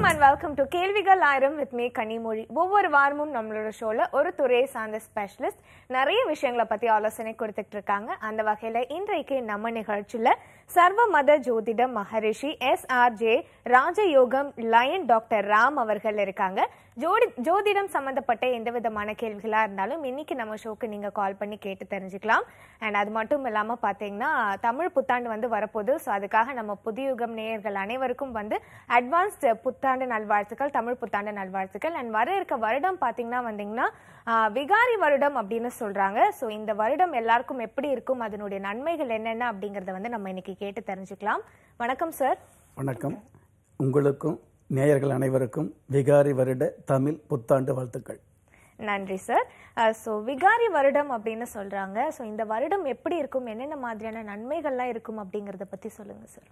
வணக்கம் and welcome to கேள்விகள் ஆயிரம் வித் மீ கனிமொழி ஒவ்வொரு வாரமும் நம்மளோட ஷோல ஒரு துறையை சார்ந்த ஸ்பெஷலிஸ்ட் நிறைய விஷயங்களை பத்தி ஆலோசனை கொடுத்துட்டு இருக்காங்க அந்த வகையில இன்றைக்கு நம்ம நிகழ்ச்சியில சர்வ மத ஜோதிட மகரிஷி S R J Rajayogam lion doctor Ram அவர்கள் இருக்காங்க ஜோடி ஜோதிடம் சம்பந்தப்பட்ட எந்த விதமான கேள்விகளா இருந்தாலும் இன்னைக்கு நம்ம ஷோக்கு நீங்க கால் பண்ணி கேட்டு தெரிஞ்சுக்கலாம் அண்ட் அது மட்டும் இல்லாம பாத்தீங்கன்னா தமிழ் புத்தாண்டு வந்து வரப்போகுது ஸோ அதுக்காக நம்ம புதியுகம் நேயர்கள் அனைவருக்கும் வந்து அட்வான்ஸ்ட் புத்தாண்டு நல்வாழ்த்துக்கள் தமிழ் புத்தாண்டு நல்வாழ்த்துக்கள் அண்ட் வர இருக்க வருடம் பாத்தீங்கன்னா வந்தீங்கன்னா ஆஹ், விகாரி வருடம் அப்படின்னு சொல்றாங்க ஸோ இந்த வருடம் எல்லாருக்கும் எப்படி இருக்கும் அதனுடைய நன்மைகள் என்னென்ன அப்படிங்கறத வந்து நம்ம இன்னைக்கு கேட்டு தெரிஞ்சுக்கலாம் வணக்கம் சார் வணக்கம் உங்களுக்கும் நேயர்கள் அனைவருக்கும் விகாரி வருட தமிழ் புத்தாண்டு வாழ்த்துக்கள் நன்றி சார் ஸோ விகாரி வருடம் அப்படின்னு சொல்றாங்க ஸோ இந்த வருடம் எப்படி இருக்கும் என்னென்ன மாதிரியான நன்மைகள்லாம் இருக்கும் அப்படிங்கறத பத்தி சொல்லுங்க சார்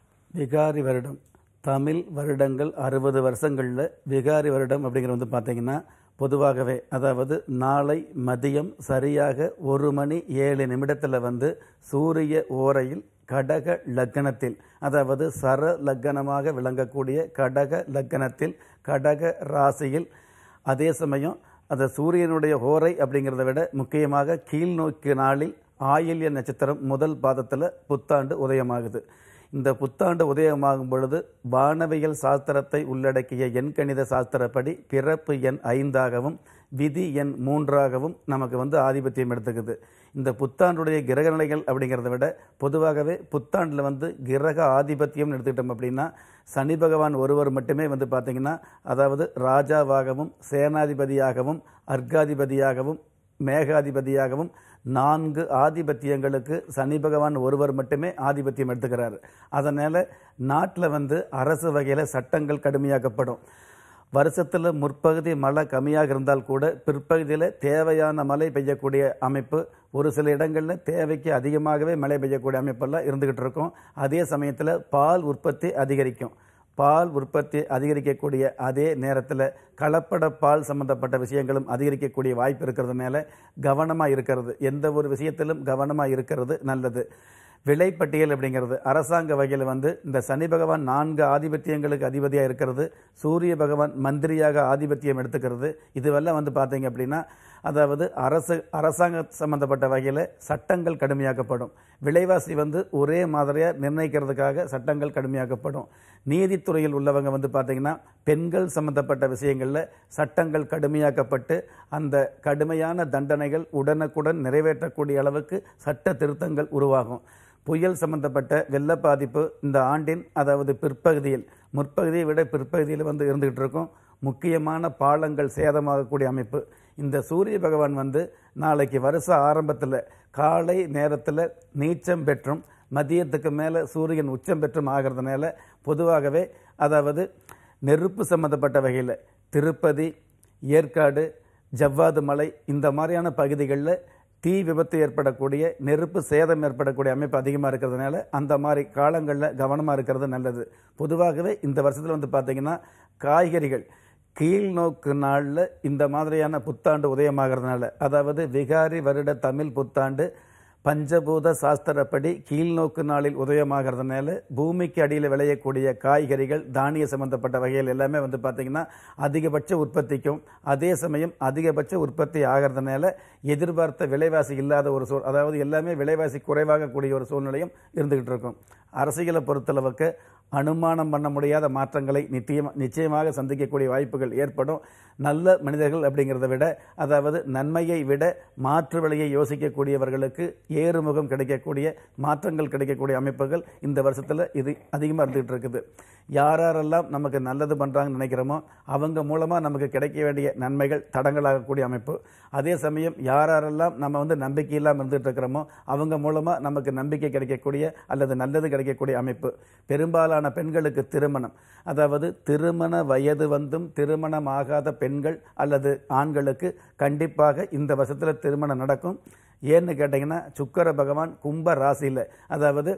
விகாரி வருடம் தமிழ் வருடங்கள் அறுபது வருஷங்களில் விகாரி வருடம் அப்படிங்கிறது வந்து பார்த்தீங்கன்னா பொதுவாகவே அதாவது நாளை மதியம் சரியாக ஒரு மணி ஏழு நிமிடத்தில் வந்து சூரிய ஓரையில் கடக லக்கணத்தில் அதாவது சர லக்கணமாக விளங்கக்கூடிய கடக லக்கணத்தில் கடக ராசியில் அதே சமயம் அந்த சூரியனுடைய ஹோரை அப்படிங்கிறத விட முக்கியமாக கீழ்நோக்கு நாளில் ஆயில்ய நட்சத்திரம் முதல் பாதத்தில் புத்தாண்டு உதயமாகுது இந்த புத்தாண்டு உதயமாகும் பொழுது வானவியல் சாஸ்திரத்தை உள்ளடக்கிய எண்கணித சாஸ்திரப்படி பிறப்பு எண் ஐந்தாகவும் விதி எண் மூன்றாகவும் நமக்கு வந்து ஆதிபத்தியம் எடுத்துக்குது இந்த புத்தாண்டுடைய கிரக நிலைகள் அப்படிங்கிறத விட பொதுவாகவே புத்தாண்டில் வந்து கிரக ஆதிபத்தியம்னு எடுத்துக்கிட்டோம் அப்படின்னா சனி பகவான் ஒருவர் மட்டுமே வந்து பார்த்தீங்கன்னா அதாவது ராஜாவாகவும் சேனாதிபதியாகவும் அர்க்காதிபதியாகவும் மேகாதிபதியாகவும் நான்கு ஆதிபத்தியங்களுக்கு சனி பகவான் ஒருவர் மட்டுமே ஆதிபத்தியம் எடுத்துக்கிறார் அதனால் நாட்டில் வந்து அரசு வகையில் சட்டங்கள் கடுமையாக்கப்படும் வருஷத்தில் முற்பகுதி மழை கம்மியாக இருந்தால் கூட பிற்பகுதியில் தேவையான மழை பெய்யக்கூடிய அமைப்பு ஒரு சில இடங்களில் தேவைக்கு அதிகமாகவே மழை பெய்யக்கூடிய அமைப்பெல்லாம் இருந்துகிட்டு இருக்கும் அதே சமயத்தில் பால் உற்பத்தி அதிகரிக்கும் பால் உற்பத்தி அதிகரிக்கக்கூடிய அதே நேரத்தில் கலப்பட பால் சம்பந்தப்பட்ட விஷயங்களும் அதிகரிக்கக்கூடிய வாய்ப்பு இருக்கிறதுனால கவனமாக இருக்கிறது எந்த ஒரு விஷயத்திலும் கவனமாக இருக்கிறது நல்லது விலைப்பட்டியல் அப்படிங்கிறது அரசாங்க வகையில் வந்து இந்த சனி பகவான் நான்கு ஆதிபத்தியங்களுக்கு அதிபதியாக இருக்கிறது சூரிய பகவான் மந்திரியாக ஆதிபத்தியம் எடுத்துக்கிறது இதுவெல்லாம் வந்து பார்த்தீங்க அப்படின்னா அதாவது அரசு அரசாங்க சம்பந்தப்பட்ட வகையில் சட்டங்கள் கடுமையாக்கப்படும் விலைவாசி வந்து ஒரே மாதிரியாக நிர்ணயிக்கிறதுக்காக சட்டங்கள் கடுமையாக்கப்படும் நீதித்துறையில் உள்ளவங்க வந்து பார்த்தீங்கன்னா பெண்கள் சம்பந்தப்பட்ட விஷயங்களில் சட்டங்கள் கடுமையாக்கப்பட்டு அந்த கடுமையான தண்டனைகள் உடனுக்குடன் நிறைவேற்றக்கூடிய அளவுக்கு சட்ட திருத்தங்கள் உருவாகும் புயல் சம்பந்தப்பட்ட வெள்ள பாதிப்பு இந்த ஆண்டின் அதாவது பிற்பகுதியில் முற்பகுதியை விட பிற்பகுதியில் வந்து இருந்துகிட்டு இருக்கும் முக்கியமான பாலங்கள் சேதமாகக்கூடிய அமைப்பு இந்த சூரிய பகவான் வந்து நாளைக்கு வருஷ ஆரம்பத்தில் காலை நேரத்தில் நீச்சம் பெற்றும் மதியத்துக்கு மேலே சூரியன் உச்சம் பெற்றும் ஆகிறதுனால பொதுவாகவே அதாவது நெருப்பு சம்பந்தப்பட்ட வகையில் திருப்பதி ஏற்காடு ஜவ்வாது மலை இந்த மாதிரியான பகுதிகளில் தீ விபத்து ஏற்படக்கூடிய நெருப்பு சேதம் ஏற்படக்கூடிய அமைப்பு அதிகமாக இருக்கிறதுனால அந்த மாதிரி காலங்களில் கவனமாக இருக்கிறது நல்லது பொதுவாகவே இந்த வருஷத்தில் வந்து பார்த்தீங்கன்னா காய்கறிகள் கீழ்நோக்கு நாளில் இந்த மாதிரியான புத்தாண்டு உதயமாகிறதுனால அதாவது விகாரி வருட தமிழ் புத்தாண்டு பஞ்சபூத சாஸ்திரப்படி கீழ்நோக்கு நாளில் உதயமாகிறதுனால பூமிக்கு அடியில் விளையக்கூடிய காய்கறிகள் தானிய சம்பந்தப்பட்ட வகைகள் எல்லாமே வந்து பார்த்திங்கன்னா அதிகபட்ச உற்பத்திக்கும் அதே சமயம் அதிகபட்ச உற்பத்தி ஆகிறதுனால எதிர்பார்த்த விலைவாசி இல்லாத ஒரு சூழ் அதாவது எல்லாமே விலைவாசி குறைவாகக்கூடிய ஒரு சூழ்நிலையும் இருந்துகிட்டு இருக்கும் அரசியலை பொறுத்தளவுக்கு அனுமானம் பண்ண முடியாத மாற்றங்களை நிச்சயமா நிச்சயமாக சந்திக்கக்கூடிய வாய்ப்புகள் ஏற்படும் நல்ல மனிதர்கள் அப்படிங்கிறத விட அதாவது நன்மையை விட மாற்று வழியை யோசிக்கக்கூடியவர்களுக்கு ஏறுமுகம் கிடைக்கக்கூடிய மாற்றங்கள் கிடைக்கக்கூடிய அமைப்புகள் இந்த வருஷத்தில் இது அதிகமாக இருந்துகிட்டு இருக்குது யார் யாரெல்லாம் நமக்கு நல்லது பண்ணுறாங்கன்னு நினைக்கிறோமோ அவங்க மூலமாக நமக்கு கிடைக்க வேண்டிய நன்மைகள் தடங்களாகக்கூடிய அமைப்பு அதே சமயம் யார் யாரெல்லாம் நம்ம வந்து நம்பிக்கை இல்லாமல் இருந்துகிட்டு இருக்கிறோமோ அவங்க மூலமாக நமக்கு நம்பிக்கை கிடைக்கக்கூடிய அல்லது நல்லது கிடைக்கக்கூடிய அமைப்பு பெரும்பாலான பெண்களுக்கு திருமணம் அதாவது திருமண வயது வந்தும் திருமணம் ஆகாத பெண்கள் அல்லது ஆண்களுக்கு கண்டிப்பாக இந்த வருஷத்தில் திருமணம் நடக்கும் ஏன்னு கேட்டிங்கன்னா சுக்கர பகவான் கும்ப ராசியில் அதாவது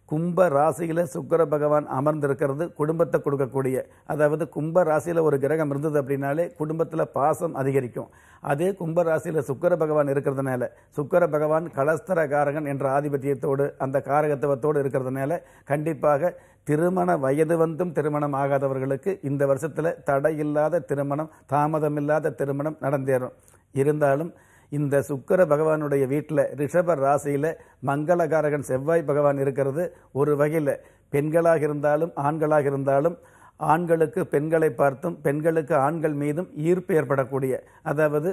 கும்ப ராசியில் சுக்கிர பகவான் அமர்ந்திருக்கிறது குடும்பத்தை கொடுக்கக்கூடிய அதாவது கும்ப ராசியில் ஒரு கிரகம் இருந்தது அப்படின்னாலே குடும்பத்தில் பாசம் அதிகரிக்கும் அதே கும்ப ராசியில் சுக்கிர பகவான் இருக்கிறதுனால சுக்கிர பகவான் கலஸ்தர காரகன் என்ற ஆதிபத்தியத்தோடு அந்த காரகத்துவத்தோடு இருக்கிறதுனால கண்டிப்பாக திருமண வயது வந்தும் திருமணம் ஆகாதவர்களுக்கு இந்த வருஷத்தில் தடையில்லாத திருமணம் தாமதமில்லாத திருமணம் நடந்தேறும் இருந்தாலும் இந்த சுக்கிர பகவானுடைய வீட்டில் ரிஷப ராசியில் மங்களகாரகன் செவ்வாய் பகவான் இருக்கிறது ஒரு வகையில் பெண்களாக இருந்தாலும் ஆண்களாக இருந்தாலும் ஆண்களுக்கு பெண்களை பார்த்தும் பெண்களுக்கு ஆண்கள் மீதும் ஈர்ப்பு ஏற்படக்கூடிய அதாவது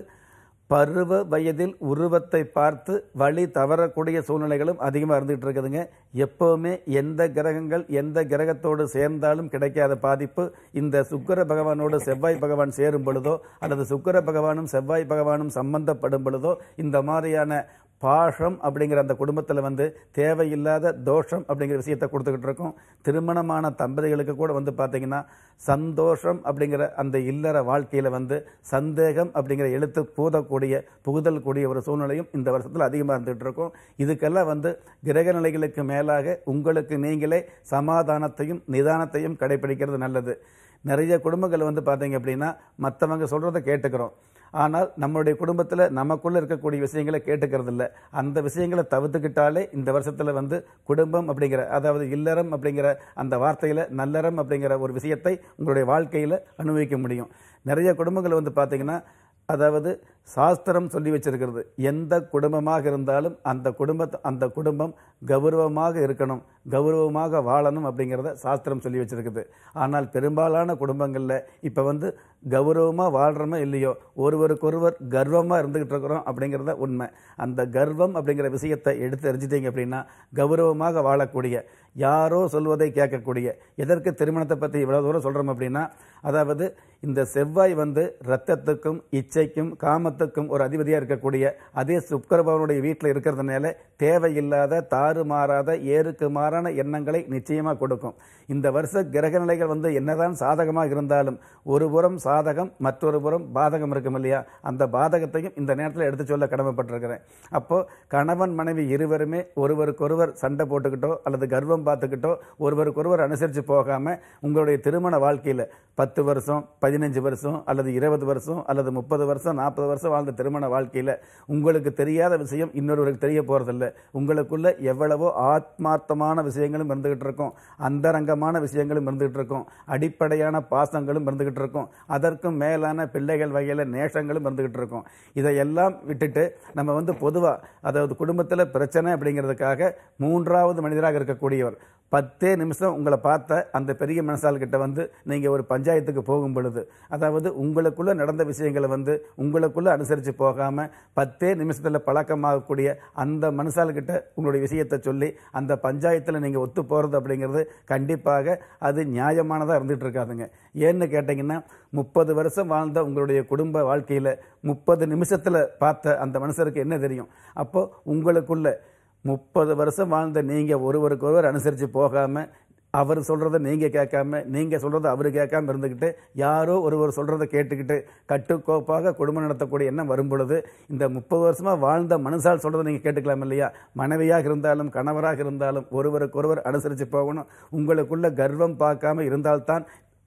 பருவ வயதில் உருவத்தை பார்த்து வழி தவறக்கூடிய சூழ்நிலைகளும் அதிகமாக இருந்துகிட்டு இருக்குதுங்க எப்போவுமே எந்த கிரகங்கள் எந்த கிரகத்தோடு சேர்ந்தாலும் கிடைக்காத பாதிப்பு இந்த சுக்கிர பகவானோடு செவ்வாய் பகவான் சேரும் பொழுதோ அல்லது சுக்கிர பகவானும் செவ்வாய் பகவானும் சம்பந்தப்படும் பொழுதோ இந்த மாதிரியான பாஷம் அப்படிங்கிற அந்த குடும்பத்தில் வந்து தேவையில்லாத தோஷம் அப்படிங்கிற விஷயத்தை கொடுத்துக்கிட்டு இருக்கோம் திருமணமான தம்பதிகளுக்கு கூட வந்து பார்த்தீங்கன்னா சந்தோஷம் அப்படிங்கிற அந்த இல்லற வாழ்க்கையில் வந்து சந்தேகம் அப்படிங்கிற எழுத்து பூதக்கூடிய புகுதல் கூடிய ஒரு சூழ்நிலையும் இந்த வருஷத்தில் அதிகமாக இருந்துகிட்டு இருக்கும் இதுக்கெல்லாம் வந்து கிரக நிலைகளுக்கு மேலாக உங்களுக்கு நீங்களே சமாதானத்தையும் நிதானத்தையும் கடைபிடிக்கிறது நல்லது நிறைய குடும்பங்கள் வந்து பார்த்தீங்க அப்படின்னா மற்றவங்க சொல்கிறத கேட்டுக்கிறோம் ஆனால் நம்மளுடைய குடும்பத்தில் நமக்குள்ளே இருக்கக்கூடிய விஷயங்களை கேட்டுக்கிறது இல்லை அந்த விஷயங்களை தவிர்த்துக்கிட்டாலே இந்த வருஷத்தில் வந்து குடும்பம் அப்படிங்கிற அதாவது இல்லறம் அப்படிங்கிற அந்த வார்த்தையில் நல்லறம் அப்படிங்கிற ஒரு விஷயத்தை உங்களுடைய வாழ்க்கையில் அனுபவிக்க முடியும் நிறைய குடும்பங்கள் வந்து பார்த்தீங்கன்னா அதாவது சாஸ்திரம் சொல்லி வச்சிருக்கிறது எந்த குடும்பமாக இருந்தாலும் அந்த குடும்பத்தை அந்த குடும்பம் கௌரவமாக இருக்கணும் கௌரவமாக வாழணும் அப்படிங்கிறத சாஸ்திரம் சொல்லி வச்சிருக்குது ஆனால் பெரும்பாலான குடும்பங்களில் இப்போ வந்து கௌரவமாக வாழ்கிறோமோ இல்லையோ ஒருவருக்கொருவர் கர்வமாக இருந்துகிட்டு இருக்கிறோம் அப்படிங்கிறத உண்மை அந்த கர்வம் அப்படிங்கிற விஷயத்தை எடுத்து எரிஞ்சிட்டீங்க அப்படின்னா கௌரவமாக வாழக்கூடிய யாரோ சொல்வதை கேட்கக்கூடிய எதற்கு திருமணத்தை பற்றி இவ்வளோ தூரம் சொல்கிறோம் அப்படின்னா அதாவது இந்த செவ்வாய் வந்து ரத்தத்துக்கும் இச்சைக்கும் காமத்துக்கும் ஒரு அதிபதியாக இருக்கக்கூடிய அதே சுக்கரபவனுடைய வீட்டில் இருக்கிறதுனால தேவையில்லாத தாறுமாறாத ஏருக்கு மாறான எண்ணங்களை நிச்சயமாக கொடுக்கும் இந்த வருஷ கிரக நிலைகள் வந்து என்னதான் சாதகமாக இருந்தாலும் ஒரு புறம் சாதகம் மற்றொரு புறம் பாதகம் இருக்கும் இல்லையா அந்த பாதகத்தையும் இந்த நேரத்தில் எடுத்து சொல்ல கடமைப்பட்டிருக்கிறேன் அப்போ கணவன் மனைவி இருவருமே ஒருவருக்கொருவர் சண்டை போட்டுக்கிட்டோ அல்லது கர்வம் பார்த்துக்கிட்டோ ஒருவருக்கொருவர் அனுசரித்து போகாமல் உங்களுடைய திருமண வாழ்க்கையில் பத்து வருஷம் பதினஞ்சு வருஷம் அல்லது இருபது வருஷம் அல்லது முப்பது வருஷம் நாற்பது வருஷம் வாழ்ந்த திருமண வாழ்க்கையில் உங்களுக்கு தெரியாத விஷயம் இன்னொருவருக்கு தெரிய போகிறதில்ல உங்களுக்குள்ள எவ்வளவோ ஆத்மார்த்தமான விஷயங்களும் இருந்துகிட்டு இருக்கும் அந்தரங்கமான விஷயங்களும் இருந்துகிட்டு இருக்கும் அடிப்படையான பாசங்களும் இருந்துகிட்டு இருக்கும் அதற்கும் மேலான பிள்ளைகள் வகையில் நேசங்களும் இருந்துகிட்டு இருக்கும் இதையெல்லாம் விட்டுட்டு நம்ம வந்து பொதுவாக அதாவது குடும்பத்தில் பிரச்சனை அப்படிங்கிறதுக்காக மூன்றாவது மனிதராக இருக்கக்கூடியவர் பத்தே நிமிஷம் உங்களை பார்த்த அந்த பெரிய மனசால்கிட்ட வந்து நீங்கள் ஒரு பஞ்சாயத்துக்கு போகும் பொழுது அதாவது உங்களுக்குள்ளே நடந்த விஷயங்களை வந்து உங்களுக்குள்ளே அனுசரித்து போகாமல் பத்தே நிமிஷத்தில் பழக்கமாகக்கூடிய அந்த மனசால்கிட்ட உங்களுடைய விஷயத்தை சொல்லி அந்த பஞ்சாயத்தில் நீங்கள் ஒத்து போகிறது அப்படிங்கிறது கண்டிப்பாக அது நியாயமானதாக இருந்துகிட்டு இருக்காதுங்க ஏன்னு கேட்டிங்கன்னா முப்பது வருஷம் வாழ்ந்த உங்களுடைய குடும்ப வாழ்க்கையில் முப்பது நிமிஷத்தில் பார்த்த அந்த மனுஷருக்கு என்ன தெரியும் அப்போது உங்களுக்குள்ள முப்பது வருஷம் வாழ்ந்த நீங்கள் ஒருவருக்கு ஒருவர் அனுசரித்து போகாமல் அவர் சொல்கிறத நீங்கள் கேட்காம நீங்கள் சொல்கிறத அவர் கேட்காம இருந்துக்கிட்டு யாரோ ஒருவர் சொல்கிறத கேட்டுக்கிட்டு கட்டுக்கோப்பாக குடும்பம் நடத்தக்கூடிய எண்ணம் வரும் பொழுது இந்த முப்பது வருஷமாக வாழ்ந்த மனுஷால் சொல்கிறத நீங்கள் கேட்டுக்கலாம் இல்லையா மனைவியாக இருந்தாலும் கணவராக இருந்தாலும் ஒருவருக்கொருவர் அனுசரித்து போகணும் உங்களுக்குள்ள கர்வம் பார்க்காம இருந்தால்தான்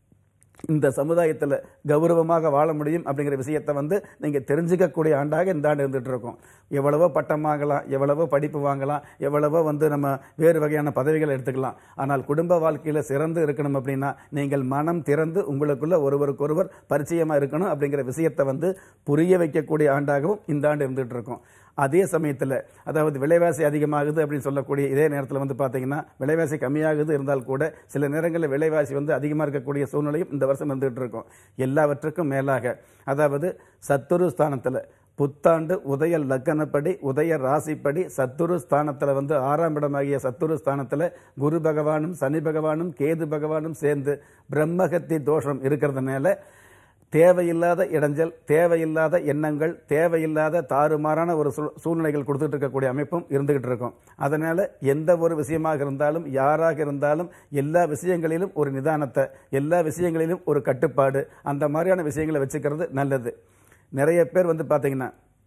இந்த சமுதாயத்தில் கௌரவமாக வாழ முடியும் அப்படிங்கிற விஷயத்தை வந்து நீங்கள் தெரிஞ்சுக்கக்கூடிய ஆண்டாக இந்த ஆண்டு இருந்துகிட்டு இருக்கோம் எவ்வளவோ பட்டம் வாங்கலாம் எவ்வளவோ படிப்பு வாங்கலாம் எவ்வளவோ வந்து நம்ம வேறு வகையான பதவிகளை எடுத்துக்கலாம் ஆனால் குடும்ப வாழ்க்கையில் சிறந்து இருக்கணும் அப்படின்னா நீங்கள் மனம் திறந்து உங்களுக்குள்ள ஒருவருக்கொருவர் பரிச்சயமாக இருக்கணும் அப்படிங்கிற விஷயத்தை வந்து புரிய வைக்கக்கூடிய ஆண்டாகவும் இந்த ஆண்டு இருந்துகிட்டு இருக்கோம் அதே சமயத்தில் அதாவது விலைவாசி அதிகமாகுது அப்படின்னு சொல்லக்கூடிய இதே நேரத்தில் வந்து பார்த்தீங்கன்னா விலைவாசி கம்மியாகுது இருந்தால் கூட சில நேரங்களில் விலைவாசி வந்து அதிகமாக இருக்கக்கூடிய சூழ்நிலையும் இந்த வருஷம் வந்துகிட்டு இருக்கும் எல்லாவற்றுக்கும் மேலாக அதாவது சத்துரு ஸ்தானத்தில் புத்தாண்டு உதய லக்கணப்படி உதய ராசிப்படி சத்துரு ஸ்தானத்தில் வந்து ஆறாம் இடமாகிய சத்துரு ஸ்தானத்தில் குரு பகவானும் சனி பகவானும் கேது பகவானும் சேர்ந்து பிரம்மகத்தி தோஷம் இருக்கிறதுனால தேவையில்லாத இடைஞ்சல் தேவையில்லாத எண்ணங்கள் தேவையில்லாத தாறுமாறான ஒரு சூ சூழ்நிலைகள் கொடுத்துட்டு இருக்கக்கூடிய அமைப்பும் இருந்துகிட்டு இருக்கும் அதனால எந்த ஒரு விஷயமாக இருந்தாலும் யாராக இருந்தாலும் எல்லா விஷயங்களிலும் ஒரு நிதானத்தை எல்லா விஷயங்களிலும் ஒரு கட்டுப்பாடு அந்த மாதிரியான விஷயங்களை வச்சுக்கிறது நல்லது நிறைய பேர் வந்து பார்த்தீங்கன்னா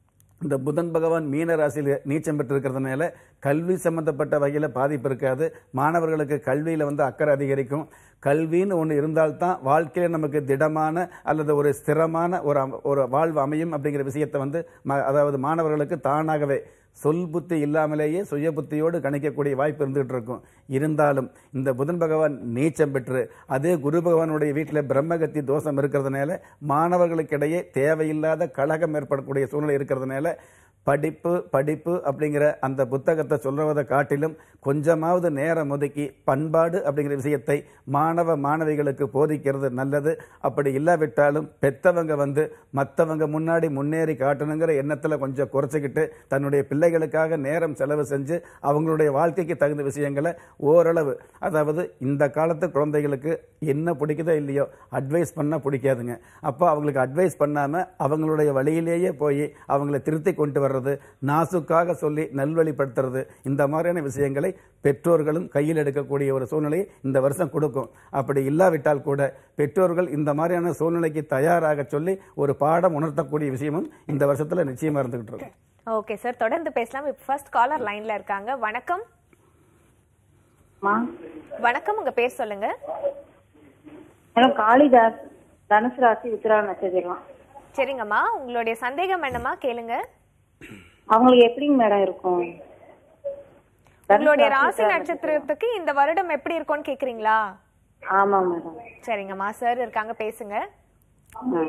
இந்த புதன் பகவான் மீன ராசியில் நீச்சம் பெற்று இருக்கிறதுனால கல்வி சம்பந்தப்பட்ட வகையில் பாதிப்பு இருக்காது மாணவர்களுக்கு கல்வியில் வந்து அக்கறை அதிகரிக்கும் கல்வின்னு ஒன்று இருந்தால்தான் வாழ்க்கையில் நமக்கு திடமான அல்லது ஒரு ஸ்திரமான ஒரு அம- ஒரு வாழ்வு அமையும் அப்படிங்கிற விஷயத்தை வந்து ம- அதாவது மாணவர்களுக்கு தானாகவே சொல் புத்தி இல்லாமலேயே சுய புத்தியோடு கணிக்கக்கூடிய வாய்ப்பு இருந்துகிட்டு இருக்கும் இருந்தாலும் இந்த புதன் பகவான் நீச்சம் பெற்று அதே குரு பகவானுடைய வீட்டில் பிரம்மகத்தி தோஷம் இருக்கிறதுனால மாணவர்களுக்கிடையே தேவையில்லாத கழகம் ஏற்படக்கூடிய சூழ்நிலை இருக்கிறதுனால படிப்பு படிப்பு அப்படிங்கிற அந்த புத்தகத்தை சொல்றதை காட்டிலும் கொஞ்சமாவது நேரம் ஒதுக்கி பண்பாடு அப்படிங்கிற விஷயத்தை மாணவ மாணவிகளுக்கு போதிக்கிறது நல்லது அப்படி இல்லாவிட்டாலும் பெத்தவங்க வந்து மற்றவங்க முன்னாடி முன்னேறி காட்டணுங்கிற எண்ணத்தில் கொஞ்சம் குறைச்சிக்கிட்டு தன்னுடைய பிள்ளைகளுக்காக நேரம் செலவு செஞ்சு அவங்களுடைய வாழ்க்கைக்கு தகுந்த விஷயங்களை ஓரளவு அதாவது இந்த காலத்து குழந்தைகளுக்கு என்ன பிடிக்குதோ இல்லையோ அட்வைஸ் பண்ணால் பிடிக்காதுங்க அப்போ அவங்களுக்கு அட்வைஸ் பண்ணாமல் அவங்களுடைய வழியிலேயே போய் அவங்கள திருத்தி கொண்டு வர்றது நாசுக்காக சொல்லி நல்வழிப்படுத்துறது இந்த மாதிரியான விஷயங்களை பெற்றோர்களும் கையில் எடுக்கக்கூடிய ஒரு சூழ்நிலையை இந்த வருஷம் கொடுக்கும் அப்படி இல்லாவிட்டால் கூட பெற்றோர்கள் இந்த மாதிரியான சூழ்நிலைக்கு தயாராக சொல்லி ஒரு பாடம் உணர்த்தக்கூடிய விஷயமும் இந்த வருஷத்துல நிச்சயமா இருந்துகிட்டு இருக்கும் ஓகே சார் தொடர்ந்து பேசலாம் இப்போ ஃபர்ஸ்ட் காலர் லைன்ல இருக்காங்க வணக்கம் மா வணக்கம் உங்க பேர் சொல்லுங்க மேடம் காளிதாஸ் தனுசு ராசி உத்திரா நட்சத்திரம் சரிங்கம்மா உங்களுடைய சந்தேகம் என்னம்மா கேளுங்க அவங்களுக்கு எப்படிங்க மேடம் இருக்கும் தனுசு உங்களுடைய ராசி, ராசி உத்திரா நட்சத்திரத்துக்கு இந்த வருடம் எப்படி இருக்கும்னு கேக்குறீங்களா ஆமா மேடம் சரிங்கம்மா சார் இருக்காங்க பேசுங்க ஆ.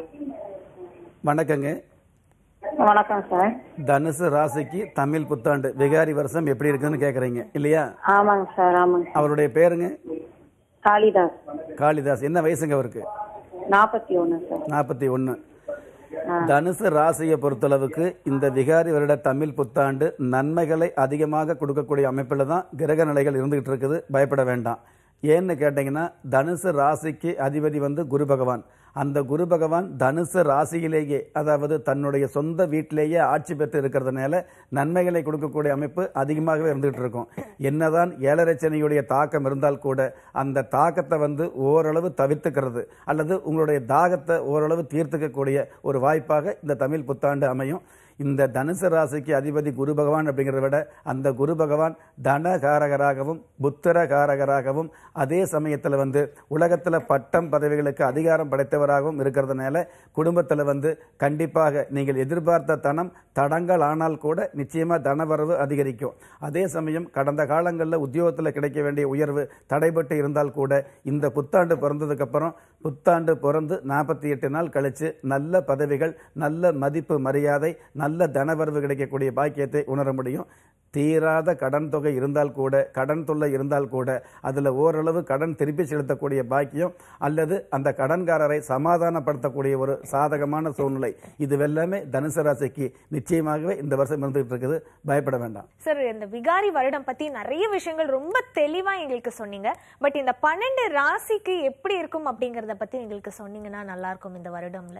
வணக்கங்க வணக்கம் சார் தனுசு ராசிக்கு தமிழ் புத்தாண்டு விகாரி வருஷம் எப்படி இருக்குன்னு கேக்குறீங்க இல்லையா ஆமாங்க சார் ஆமாங்க சார். அவருடைய பேருங்க காளிதாஸ் காளிதாஸ் என்ன வயசுங்க அவருக்கு நாற்பத்தி ஒண்ணு சார் நாற்பத்தி ஒன்று ஆ. தனுசு ராசியை பொறுத்தளவுக்கு இந்த விகாரி வருட தமிழ் புத்தாண்டு நன்மைகளை அதிகமாக கொடுக்கக்கூடிய அமைப்பில் தான் கிரக நிலைகள் இருந்துகிட்டு இருக்குது பயப்பட வேண்டாம் ஏன்னு கேட்டிங்கன்னா தனுசு ராசிக்கு அதிபதி வந்து குரு பகவான் அந்த குரு பகவான் தனுசு ராசியிலேயே அதாவது தன்னுடைய சொந்த வீட்டிலேயே ஆட்சி பெற்று இருக்கிறதுனால நன்மைகளை கொடுக்கக்கூடிய அமைப்பு அதிகமாகவே இருந்துகிட்டு இருக்கும் என்னதான் ஏழரை சனியுடைய தாக்கம் இருந்தால் கூட அந்த தாக்கத்தை வந்து ஓரளவு தவிர்த்துக்கிறது அல்லது உங்களுடைய தாகத்தை ஓரளவு தீர்த்துக்கக்கூடிய ஒரு வாய்ப்பாக இந்த தமிழ் புத்தாண்டு அமையும் இந்த தனுசு ராசிக்கு அதிபதி குரு பகவான் அப்படிங்கிறத விட அந்த குரு பகவான் தனகாரகராகவும் புத்திரகாரகராகவும் அதே சமயத்தில் வந்து உலகத்தில் பட்டம் பதவிகளுக்கு அதிகாரம் படைத்தவராகவும் இருக்கிறதுனால குடும்பத்தில் வந்து கண்டிப்பாக நீங்கள் எதிர்பார்த்த தனம் தடங்கள் ஆனால் கூட நிச்சயமாக தனவரவு அதிகரிக்கும் அதே சமயம் கடந்த காலங்களில் உத்தியோகத்தில் கிடைக்க வேண்டிய உயர்வு தடைபட்டு இருந்தால் கூட இந்த புத்தாண்டு பிறந்ததுக்கப்புறம் புத்தாண்டு பிறந்து நாற்பத்தி எட்டு நாள் கழித்து நல்ல பதவிகள் நல்ல மதிப்பு மரியாதை நல்ல தனவரவு கிடைக்கக்கூடிய பாக்கியத்தை உணர முடியும் தீராத கடன் தொகை இருந்தால் கூட கடன் தொல்லை இருந்தால் கூட அதில் ஓரளவு கடன் திருப்பி செலுத்தக்கூடிய பாக்கியம் அல்லது அந்த கடன்காரரை சமாதானப்படுத்தக்கூடிய ஒரு சாதகமான சூழ்நிலை இது எல்லாமே தனுசு ராசிக்கு நிச்சயமாகவே இந்த வருஷம் இருந்துகிட்டு இருக்குது பயப்பட வேண்டாம் சார் இந்த விகாரி வருடம் பத்தி நிறைய விஷயங்கள் ரொம்ப தெளிவா எங்களுக்கு சொன்னீங்க பட் இந்த பன்னெண்டு ராசிக்கு எப்படி இருக்கும் அப்படிங்கறத பத்தி எங்களுக்கு சொன்னீங்கன்னா நல்லா இருக்கும் இந்த வருடம்ல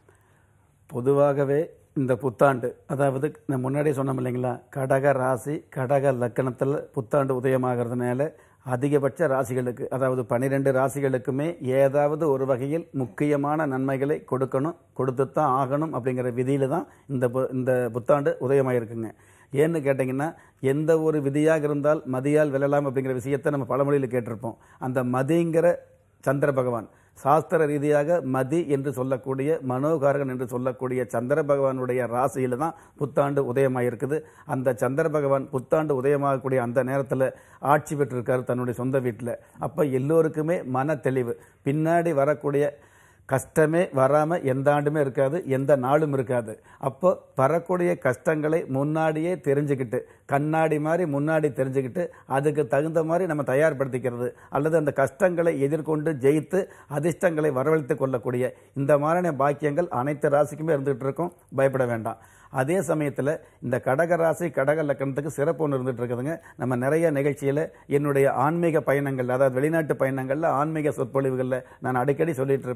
பொதுவாகவே இந்த புத்தாண்டு அதாவது நான் முன்னாடியே சொன்னோம் இல்லைங்களா கடக ராசி கடக லக்கணத்தில் புத்தாண்டு உதயமாகிறதுனால அதிகபட்ச ராசிகளுக்கு அதாவது பன்னிரெண்டு ராசிகளுக்குமே ஏதாவது ஒரு வகையில் முக்கியமான நன்மைகளை கொடுக்கணும் கொடுத்துத்தான் ஆகணும் அப்படிங்கிற விதியில தான் இந்த பு- இந்த புத்தாண்டு உதயமாயிருக்குங்க ஏன்னு கேட்டிங்கன்னா எந்த ஒரு விதியாக இருந்தால் மதியால் வெல்லலாம் அப்படிங்கிற விஷயத்தை நம்ம பழமொழியில் கேட்டிருப்போம் அந்த மதிங்கிற சந்திர பகவான் சாஸ்திர ரீதியாக மதி என்று சொல்லக்கூடிய மனோகாரகன் என்று சொல்லக்கூடிய சந்திர பகவானுடைய ராசியில தான் புத்தாண்டு உதயமாயிருக்குது அந்த சந்திர பகவான் புத்தாண்டு உதயமாகக்கூடிய அந்த நேரத்தில் ஆட்சி பெற்றிருக்காரு தன்னுடைய சொந்த வீட்டில் அப்போ எல்லோருக்குமே மன தெளிவு பின்னாடி வரக்கூடிய கஷ்டமே வராமல் எந்த ஆண்டுமே இருக்காது எந்த நாளும் இருக்காது அப்போ வரக்கூடிய கஷ்டங்களை முன்னாடியே தெரிஞ்சுக்கிட்டு கண்ணாடி மாதிரி முன்னாடி தெரிஞ்சுக்கிட்டு அதுக்கு தகுந்த மாதிரி நம்ம தயார்படுத்திக்கிறது அல்லது அந்த கஷ்டங்களை எதிர்கொண்டு ஜெயித்து அதிர்ஷ்டங்களை வரவழைத்து கொள்ளக்கூடிய இந்த மாதிரியான பாக்கியங்கள் அனைத்து ராசிக்குமே இருந்துகிட்டு இருக்கும் பயப்பட வேண்டாம் அதே சமயத்தில் இந்த கடக ராசி கடக லக்கணத்துக்கு சிறப்பு ஒன்று இருந்துட்டு இருக்குதுங்க நம்ம நிறைய நிகழ்ச்சியில் என்னுடைய ஆன்மீக பயணங்கள் அதாவது வெளிநாட்டு பயணங்களில் ஆன்மீக சொற்பொழிவுகளில் நான் அடிக்கடி சொல்லிட்டு இருப்பேன்